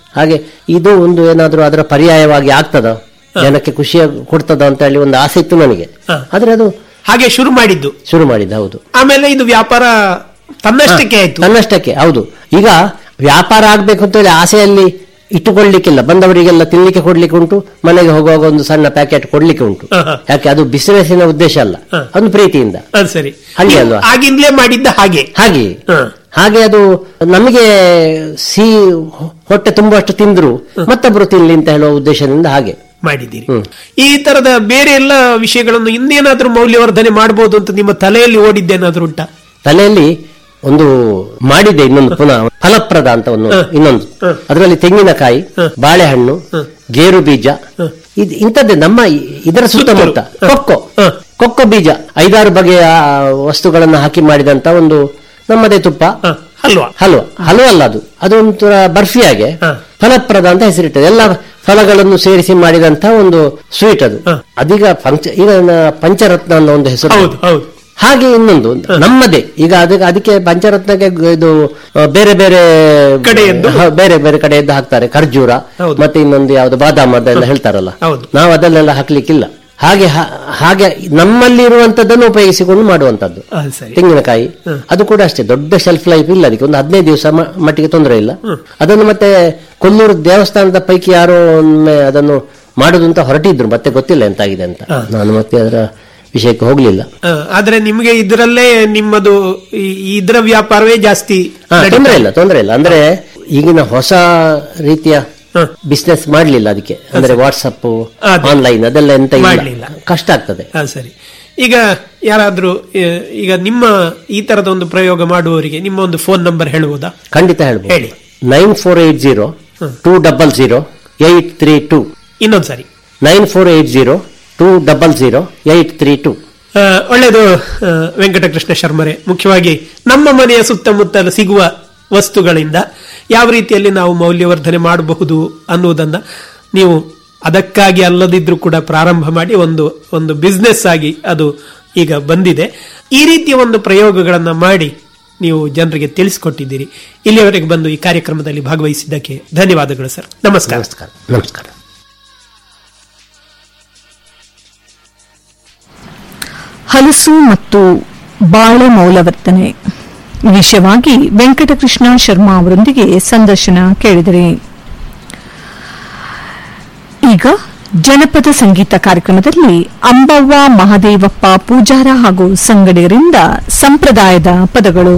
ಹಾಗೆ ಇದು ಒಂದು ಏನಾದ್ರೂ ಅದರ ಪರ್ಯಾಯವಾಗಿ ಆಗ್ತದ ಜನಕ್ಕೆ ಖುಷಿಯ ಕೊಡ್ತದ ಅಂತ ಹೇಳಿ ಒಂದು ಆಸೆ ಇತ್ತು ನನಗೆ ಹ. ಆದ್ರೆ ಅದು ಹಾಗೆ ಶುರು ಮಾಡಿದ್ದು ಶುರು ಮಾಡಿದ್ದು ಹೌದು ಆಮೇಲೆ ಇದು ವ್ಯಾಪಾರ ತನ್ನಷ್ಟಕ್ಕೆ ಆಯ್ತು ತನ್ನಷ್ಟಕ್ಕೆ ಹೌದು ಈಗ ವ್ಯಾಪಾರ ಆಗ್ಬೇಕು ಅಂತ ಹೇಳಿ ಆಸೆಯಲ್ಲಿ ಇಟ್ಟುಕೊಳ್ಳಿಕ್ಕಿಲ್ಲ ಬಂದವರಿಗೆಲ್ಲ ತಿನ್ಲಿಕ್ಕೆ ಕೊಡ್ಲಿಕ್ಕೆ ಉಂಟು ಮನೆಗೆ ಹೋಗುವಾಗ ಒಂದು ಸಣ್ಣ ಪ್ಯಾಕೆಟ್ ಕೊಡ್ಲಿಕ್ಕೆ ಉಂಟು ಹ, ಹ. ಯಾಕೆ ಅದು ಬಿಸಿನೆಸ್ಸಿನ ಉದ್ದೇಶ ಅಲ್ಲ ಹ. ಅದು ಪ್ರೀತಿಯಿಂದ ಅದು ಸರಿ ಹಾಗೆ ನೀವು ಅಲ್ವಾ? ಆಗಿಂದಲೇ ಮಾಡಿದ್ದ ಹಾಗೆ ಹಾಗೆ ಹ. ಹಾಗೆ ಅದು ನಮಗೆ ಸಿಹಿ ಹೊಟ್ಟೆ ತುಂಬುವಷ್ಟು ತಿಂದ್ರು ಮತ್ತೊಬ್ಬರು ತಿನ್ಲಿ ಅಂತ ಹೇಳುವ ಉದ್ದೇಶದಿಂದ ಹಾಗೆ ಮಾಡಿದ್ದೀರಿ ಹ್ಮ್. ಈ ತರದ ಬೇರೆ ಎಲ್ಲ ವಿಷಯಗಳನ್ನು ಇನ್ನೇನಾದ್ರೂ ಮೌಲ್ಯವರ್ಧನೆ ಮಾಡಬಹುದು ಅಂತ ನಿಮ್ಮ ತಲೆಯಲ್ಲಿ ಓಡಿದ್ದೇನಾದ್ರೂ ಉಂಟಾ ತಲೆಯಲ್ಲಿ ಒಂದು ಮಾಡಿದೆ ಇನ್ನೊಂದು ಪುನಃ ಫಲಪ್ರದ ಅಂತ ಒಂದು ಹ. ಇನ್ನೊಂದು ಹ. ಅದರಲ್ಲಿ ತೆಂಗಿನಕಾಯಿ ಹ. ಬಾಳೆಹಣ್ಣು ಹ. ಗೇರು ಬೀಜ ಹ. ಇದ್- ಇಂಥದ್ದೇ ನಮ್ಮ ಇ- ಇದರ ಸುತ್ತಮುತ್ತ ಹ. ಕೊಕ್ಕೋ ಹ. ಕೊಕ್ಕೋ ಬೀಜ ಐದಾರು ಬಗೆಯ ವಸ್ತುಗಳನ್ನು ಹಾಕಿ ಮಾಡಿದಂತ ಒಂದು ನಮ್ಮದೇ ತುಪ್ಪ ಹ, ಅಲ್ವಾ ಹಲ್ವ ಹಲ್ವ ಅಲ್ಲ ಅದು ಅದು ಒಂಥರ ಬರ್ಫಿಯಾಗೆ ಹ. ಫಲಪ್ರದ ಅಂತ ಹೆಸರಿಟ್ಟದೆ ಎಲ್ಲ ಫಲಗಳನ್ನು ಸೇರಿಸಿ ಮಾಡಿದಂತ ಒಂದು ಸ್ವೀಟ್ ಅದು ಹ. ಅದೀಗ ಪಂಚ ಈಗ ನ- ಪಂಚರತ್ನ ಅನ್ನೋ ಒಂದು ಹೆಸರು ಹೌದು ಹೌದು ಹಾಗೆ ಇನ್ನೊಂದು ನಮ್ಮದೇ ಈಗ ಅದಕ್ಕೆ ಅದಕ್ಕೆ ಪಂಚರತ್ನಕ್ಕೆ ಗ- ಇದು ಆ, ಬೇರೆ ಬೇರೆ ಕಡೆಯದ್ದು? ಹ, ಬೇರೆ ಬೇರೆ ಕಡೆಯದ್ದು ಹಾಕ್ತಾರೆ ಖರ್ಜೂರ ಹೌದು. ಮತ್ತೆ ಇನ್ನೊಂದು ಯಾವ್ದು ಬಾದಾಮ್ ಅದೆಲ್ಲ ಹೇಳ್ತಾರಲ್ಲ ಹೌದು. ನಾವು ಅದನ್ನೆಲ್ಲ ಹಾಕ್ಲಿಕ್ಕಿಲ್ಲ ಹಾಗೆ ಹ- ಹಾಗೆ ನಮ್ಮಲ್ಲಿ ಇರುವಂತದ್ದನ್ನು ಉಪಯೋಗಿಸಿಕೊಂಡು ಮಾಡುವಂತದ್ದು ಅದು ಸರಿ ತೆಂಗಿನಕಾಯಿ ಹ. ಅದು ಕೂಡ ಅಷ್ಟೇ ದೊಡ್ಡ ಶೆಲ್ಫ್ ಲೈಫ್ ಇಲ್ಲ ಅದಕ್ಕೆ ಒಂದು ಹದಿನೈದು ದಿವಸ ಮ- ಮಟ್ಟಿಗೆ ತೊಂದರೆ ಇಲ್ಲ ಅದನ್ನು ಮತ್ತೆ ಕೊಲ್ಲೂರು ದೇವಸ್ಥಾನದ ಪೈಕಿ ಯಾರೋ ಒಮ್ಮೆ ಅದನ್ನು ಮಾಡುದು ಅಂತ ಹೊರಟಿದ್ರು ಮತ್ತೆ ಗೊತ್ತಿಲ್ಲ ಎಂತಾಗಿದೆ ಅಂತ ಹ. ನಾನು ಮತ್ತೆ ಅದರ ವಿಷಯಕ್ಕೆ ಹೋಗ್ಲಿಲ್ಲ ಹ, ಆದ್ರೆ ನಿಮಗೆ ಇದರಲ್ಲೇ ನಿಮ್ಮದು ಈ- ಇದರ ವ್ಯಾಪಾರವೇ ಜಾಸ್ತಿ ಹಾ, ನಡೀತಾ ತೊಂದರೆ ಇಲ್ಲ ಇದೆ. ತೊಂದರೆ ಇಲ್ಲ ಅಂದ್ರೆ ಈಗಿನ ಹೊಸ ರೀತಿಯ ಹ. ಬಿಸ್ನೆಸ್ ಮಾಡ್ಲಿಲ್ಲ ಅದಕ್ಕೆ ಅಂದ್ರೆ ವಾಟ್ಸಪ್ ಅದೇ. ಆನ್ಲೈನ್ ಅದೆಲ್ಲ ಎಂತ ಮಾಡ್ಲಿಲ್ಲ. ಇಲ್ಲ ಕಷ್ಟ ಆಗ್ತದೆ ಹಾ ಸರಿ ಈಗ ಯಾರಾದ್ರೂ ಆ, ಈಗ ನಿಮ್ಮ ಈ ತರದ ಒಂದು ಪ್ರಯೋಗ ಮಾಡುವವರಿಗೆ ನಿಮ್ಮ ಒಂದು ಫೋನ್ ನಂಬರ್ ಹೇಳುವುದಾ ಖಂಡಿತ ಹೇಳ್ಬೋದು ಹೇಳಿ. Nine four eight zero hmm. Two double zero eight three two ಇನ್ನೊಂದ್ಸರಿ nine four eight zero two double zero eight three two ಆ, ಒಳ್ಳೆಯದು ಆ, ವೆಂಕಟಕೃಷ್ಣ ಶರ್ಮರೆ ಮುಖ್ಯವಾಗಿ ನಮ್ಮ ಮನೆಯ ಸುತ್ತಮುತ್ತಲು ಸಿಗುವ ವಸ್ತುಗಳಿಂದ ಯಾವ ರೀತಿಯಲ್ಲಿ ನಾವು ಮೌಲ್ಯವರ್ಧನೆ ಮಾಡಬಹುದು ಅನ್ನುವುದನ್ನ ನೀವು ಅದಕ್ಕಾಗಿ ಅಲ್ಲದಿದ್ರೂ ಕೂಡ ಪ್ರಾರಂಭ ಮಾಡಿ ಒಂದು ಒಂದು ಬಿಸ್ನೆಸ್ ಆಗಿ ಅದು ಈಗ ಬಂದಿದೆ ಈ ರೀತಿಯ ಒಂದು ಪ್ರಯೋಗಗಳನ್ನ ಮಾಡಿ ನೀವು ಜನರಿಗೆ ತಿಳಿಸಿಕೊಟ್ಟಿದ್ದೀರಿ ಇಲ್ಲಿಯವರೆಗೆ ಬಂದು ಈ ಕಾರ್ಯಕ್ರಮದಲ್ಲಿ ಭಾಗವಹಿಸಿದ್ದಕ್ಕೆ ಧನ್ಯವಾದಗಳು ಸರ್ ನಮಸ್ಕಾರ ನಮಸ್ಕಾರ ನಮಸ್ಕಾರ ಹಲಸು ಮತ್ತು ಬಾಳೆ ಮೌಲ್ಯವರ್ಧನೆ ಈ ವಿಷಯವಾಗಿ ವೆಂಕಟಕೃಷ್ಣ ಶರ್ಮಾ ಅವರೊಂದಿಗೆ ಸಂದರ್ಶನ ಕೇಳಿದರೆ ಈಗ ಜನಪದ ಸಂಗೀತ ಕಾರ್ಯಕ್ರಮದಲ್ಲಿ ಅಂಬವ್ವ ಮಹದೇವಪ್ಪ ಪೂಜಾರ ಹಾಗೂ ಸಂಗಡಿಗರಿಂದ ಸಂಪ್ರದಾಯದ ಪದಗಳು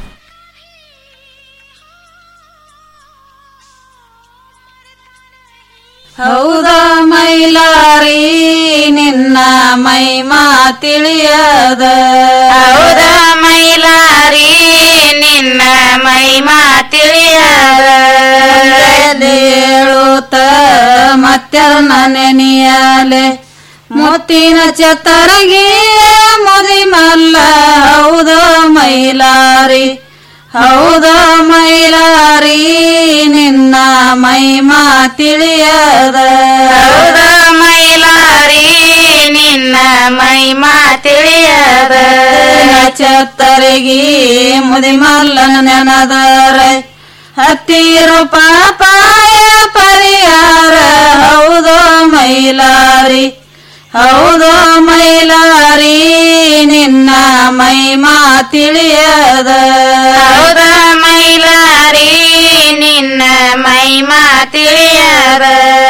ಹೌದ ಮೈಲಾರಿ ನಿನ್ನ ಮೈಮಾ ತಿಳಿಯದ ಹೌದ ಮೈಲಾರಿ ನಿನ್ನ ಮೈಮಾ ತಿಳಿಯದ ಹೇಳುತ್ತ ಮತ್ತೆರ್ನ ನೆನೆಯಲೆ ಮುತ್ತಿನ ಚತರಗಿ ಮುದಿ ಮಲ್ಲ ಹೌದ ಮೈಲಾರಿ ಹೌದ ಮೈಲಾರಿ ನಿನ್ನ ಮೈಮಾ ತಿಳಿಯದ ಹೌದ ಮೈಲಾರಿ ನಿನ್ನ ಮೈಮಾ ತಿಳಿಯದ ಚತ್ತರಗಿ ಮುದಿ ಮಲ್ಲನ ನೆನದರ ಹತ್ತಿರು ಪಾಪಾಯ ಪರಿಹಾರ ಹೌದು ಮೈಲಾರಿ ಹೌದು ಮೈಲಾರಿ ನಿನ್ನ ಮೈಮಾ ತಿಳಿಯದ ಹೌದ ಮೈಲಾರಿ ನಿನ್ನ ಮೈಮಾ ತಿಳಿಯದ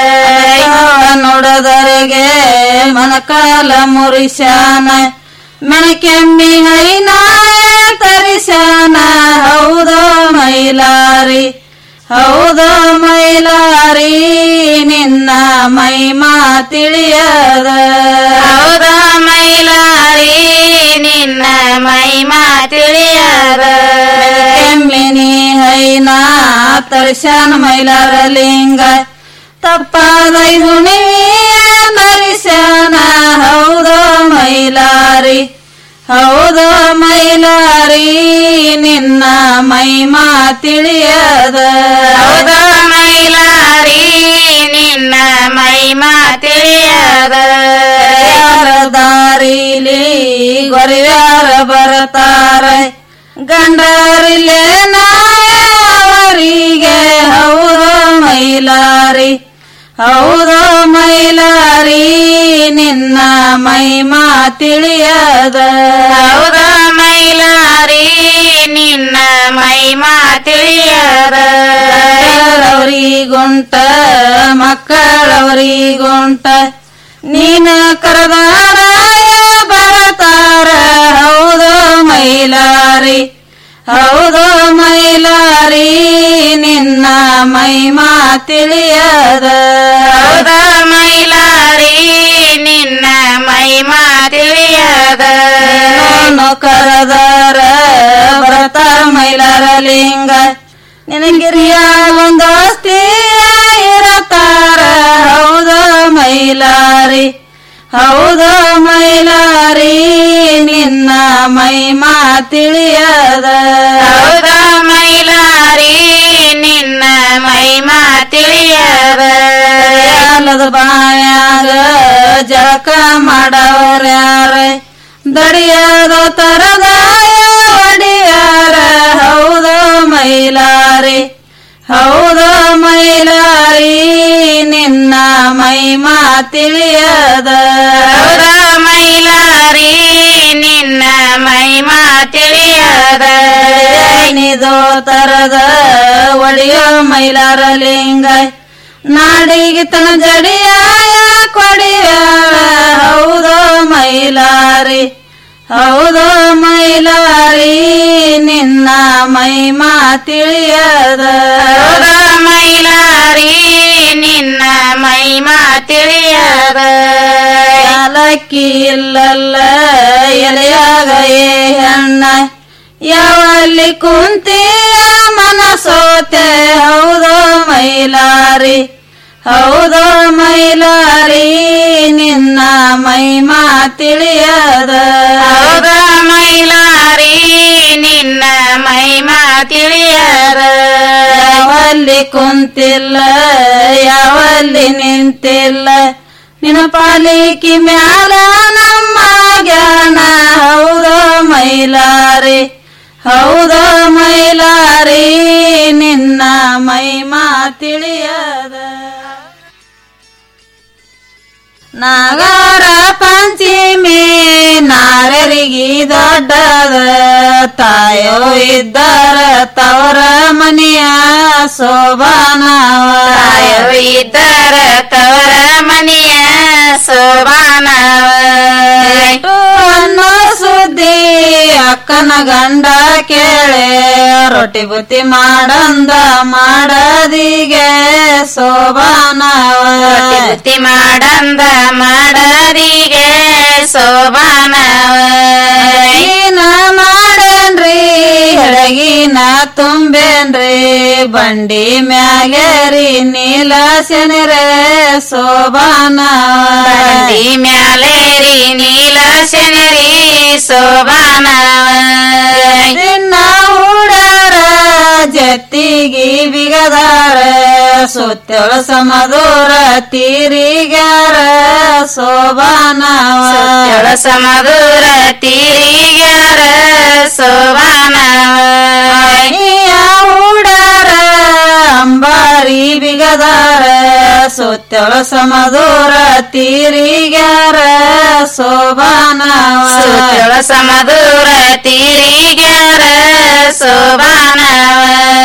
ನೋಡದರಿಗೆ ಮನಕಾಲ ಮುರಿಶಾನ ಮೆಣಕೆಮ್ಮಿ ಹೈನಾಯ ತರಿಶಾನ ಹೌದು ಮೈಲಾರಿ ಹೌದು ಮೈಲಾರಿ ನಿನ್ನ ಮೈಮಾ ತಿಳಿಯದ ಹೌದ ಮೈಲಾರಿ ನಿನ್ನ ಮೈಮಾ ತಿಳಿಯದ ಕೆಮ್ಮಿನಿ ಹೈನಾ ತರಿಶಾನ ಮೈಲಾರ ಲಿಂಗ ತಪ್ಪಾದೈ ಹುಣಿವಿಯ ತರಿಶಾನ ಹೌದು ಮೈಲಾರಿ ಹೌದು ಮೈಲಾರಿ ನಿನ್ನ ಮೈಮಾ ತಿಳಿಯದ ಹೌದ ಮೈಲಾರಿ ನಿನ್ನ ಮೈಮಾ ತಿಳಿಯದ ಯಾರ ದಾರಿಲಿ ಗೊರವ್ಯಾರ ಬರ್ತಾರ ಗಂಡರಿಲೆ ನಾಯವರಿಗೆ ಹೌದು ಮೈಲಾರಿ ಮೈಲಾರಿ ಹೌದು ಮೈಲಾರಿ ನಿನ್ನ ಮೈಮಾ ತಿಳಿಯದ ಹೌದ ಮೈಲಾರಿ ನಿನ್ನ ಮೈಮಾ ತಿಳಿಯದ ಅವರಿಗುಂಟ ಮಕ್ಕಳವರಿಗುಂಟ ನೀನ ಕರದಾರಾಯ ಬರತಾರ ಹೌದು ಮೈಲಾರಿ ಹೌದು ಮೈಲಾರಿ ನಿನ್ನ ಮೈಮಾ ತಿಳಿಯದ ಹೌದ ಮೈಲಾರಿ ನಿನ್ನ ಮೈಮಾ ತಿಳಿಯದ ನಾನು ಕರದಾರ ಬರತಾರ ಮೈಲಾರ ಲಿಂಗ ನಿನಗಿರಿಯ ಒಂದು ಆಸ್ತಿ ಇರತಾರ ಹೌದು ಮೈಲಾರಿ ಹೌದು ಮೈಲಾರಿ ನಿನ್ನ ಮೈಮಾ ತಿಳಿಯದ ಹೌದ ಮೈಲಾರಿ ನಿನ್ನ ಮೈಮಾ ತಿಳಿಯದ ಸಾಲದ ಬಾಯಾಗ ಜಳಕ ಮಾಡವ್ರ್ಯಾರ ದಡಿಯದ ತರದಾಯ ಒಡಿಯಾರ ಹೌದು ಮೈಲಾರಿ ಹೌದು ಮೈಲಾರಿ ನಿನ್ನ ಮೈಮಾ ತಿಳಿಯದ ಹೌದ ಮೈಲಾರಿ ನಿನ್ನ ಮೈಮಾ ತಿಳಿಯದ ನಿದು ತರದ ಒಡಿಯೋ ಮೈಲಾರ ಲಿಂಗ ನಾಡಿಗೆ ತನ ಜಡಿಯಾಯ ಕೊಡಿಯಾಳ ಹೌದು ಮೈಲಾರಿ ಹೌದು ಮೈಲಾರಿ ನಿನ್ನ ಮೈಮಾ ತಿಳಿಯದ ಹೌದ ಮೈಲಾರಿ ನಿನ್ನ ಮೈಮಾ ತಿಳಿಯದ ಯಾಲಕ್ಕಿ ಇಲ್ಲಲ್ಲ ಎಲೆಯಾಗ ಏ ಹೆಣ್ಣ ಯಾವಲ್ಲಿ ಕುಂತಿಯ ಮನಸೋತೆ ಹೌದು ಮೈಲಾರಿ ಹೌದು ಮೈಲಾರಿ ನಿನ್ನ ಮೈಮಾ ತಿಳಿಯದ ಹೌದ ಮೈಲಾರಿ ನಿನ್ನ ಮೈಮಾ ತಿಳಿಯದ ಯಾವಲ್ಲಿ ಕುಂತಿಲ್ಲ ಯಾವಲ್ಲಿ ನಿಂತಿಲ್ಲ ನಿನ್ನ ಪಾಲಿಕಿ ಮ್ಯಾಲ ನಮ್ಮ ಜ್ಞಾನ ಹೌದು ಮೈಲಾರಿ ಹೌದು ಮೈಲಾರಿ ನಿನ್ನ ಮೈಮಾ ತಿಳಿಯದ ನಾಗರ ಪಂಚಮಿ ನಾರರಿಗೆ ದೊಡ್ಡದ ತಾಯೋ ಇದ್ದರ ತವರ ಮನೆಯ ಶೋಭಾನವ ತಾಯೋ ಇದ್ದರ ತವರ ಮನೆಯ ಶೋಭಾನವ ಅನ್ನೋ ಸುದ್ದಿ ಅಕ್ಕನ ಗಂಡ ಕೇಳೆ ರೊಟ್ಟಿ ಬುತ್ತಿ ಮಾಡಂದ ಮಾಡದಿಗೆ ಶೋಭಾನವ ಬುತ್ತಿ ಮಾಡಂದ ಮಾಡದಿಗೆ ಶೋಭಾನವ ಏನ ಮಾಡೇನ್ರಿ ಹೆಳಗಿನ ತುಂಬೇನ್ರಿ ಬಂಡಿ ಮ್ಯಾಗೇರಿ ನೀಲ ಶನಿರೆ ಶೋಭಾನವ ಬಂಡಿ ಮ್ಯಾಲೇರಿ ನೀಲ ಶನರಿ ಶೋಭಾನವ ದಿನ ಹೂಡಾರ ಜತ್ತಿಗಿ ಬಿಗದಾರ ಸುತ್ತಳ ಸಮದೂರ ತೀರಿಗಾರ ಶೋಭಾನವ ಸುತ್ತಳ ಸಮದೂರ ತೀರಿಗಾರ ಶೋಭಾನವ ಹೂಡಾರ ಅಂಬಾರಿ ಬಿಗದಾರ ಸುತ್ತಳ ಸಮದೂರ ತೀರಿಗಾರ ಶೋಭಾನವ ಸುತ್ತಳ ಸಮದೂರ ತೀರಿಗಾರ ಶೋಭಾನವ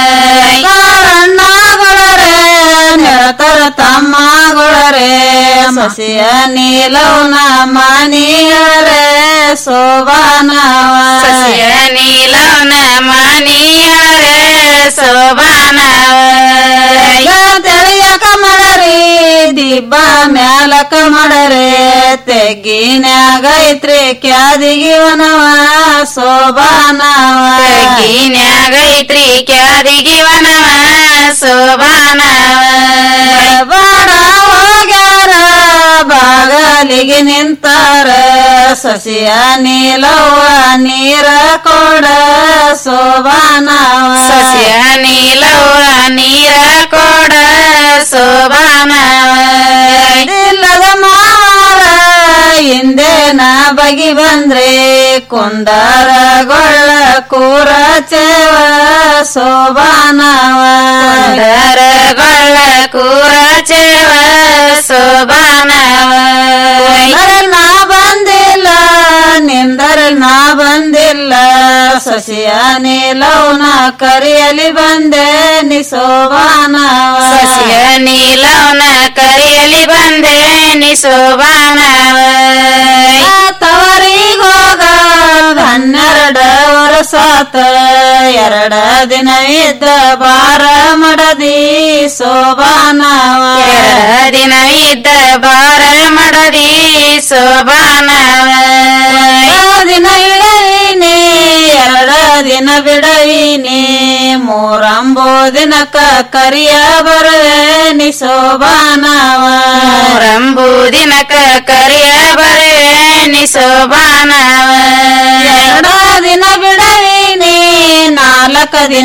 ಕಾರಣ್ಣಗಳರೆ ನೆರತರ ತಮ್ಮಗಳರೆ ಸಸಿಯ ನೀಲವನ ಮಾನಿಯರೆ ಶೋಭಾನವ ಸಸ್ಯ ನೀಲವನ ಮಾನಿಯರ ಶೋಭಾನವ ತೆರೆಯಕ ಮಾಡರಿ ದಿಬ್ಬ ಮ್ಯಾಲಕ ಮಾಡರೆ ತೆಗ್ಗಿನ್ಯಾಗೈತ್ರಿ ಕ್ಯಾದಿಗಿವನವ ಶೋಭಾನವ ನ್ಯಾಗೈತ್ರಿ ಕ್ಯಾದಿಗಿವನವ ಶೋಭಾನವ ಬಾಡ ಹೋಗ್ಯಾರ ಬಾಗಲಿಗೆ ನಿಂತಾರ ಸಸಿಯ ನೀಲವ್ವ ನೀರ ಕೊಡ ಶೋಭಾನವ ಸಸ್ಯ ನೀಲವ ನೀರ ಕೊಡ ಶೋಭಾನವ ಇಲ್ಲದ ಮಾರ ಹಿಂದೇನ ಬಗಿ ಬಂದ್ರೆ ಕುಂದಾರ ಗೊಳ್ಳ ಕೂರ ಚೇವ ಶೋಭಾನವ ಗೊಳ್ಳ ಕೂರ ಚೇವ ಶೋಭಾನವ ನಿಂದರಲ್ ನಾ ಬಂದಿಲ್ಲ ನಿಂದರಲ್ ನಾ ಬಂದಿಲ್ಲ ಸಸಿಯ ನೀಲವನ ಕರಿಯಲಿ ಬಂದೆ ನಿ ಶೋಭಾನವ ಸಸ್ಯ ನೀಲವನ ಕರಿಯಲಿ ಬಂದೆ ನಿ ಶೋಭಾನವ ತವರಿಗೋಗ ಹನ್ನೆರಡು ವರ್ಷಾತ ಎರಡ ದಿನ ಇದ್ದ ಬಾರ ಮಡದಿ ಶೋಭಾನವ ಎರಡ ದಿನ ಇದ್ದ ಬಾರ ಮಡದಿ ಶೋಭಾನವ ದಿನ ಇಡೀನಿ ಎರಡ ದಿನ ಬಿಡವೀನಿ ಮೂರಂಬೋ ದಿನಕ್ಕ ಕರಿಯ ಬರುವೆ ನಿ ಶೋಭಾನವ ರಂಬು ದಿನಕ ಕರಿಯ ಬರುವೆ ನಿ ಶೋಭಾನವ ಎರಡ ದಿನ ಬಿಡವೀನಿ ನಾಲ್ಕ ದಿನ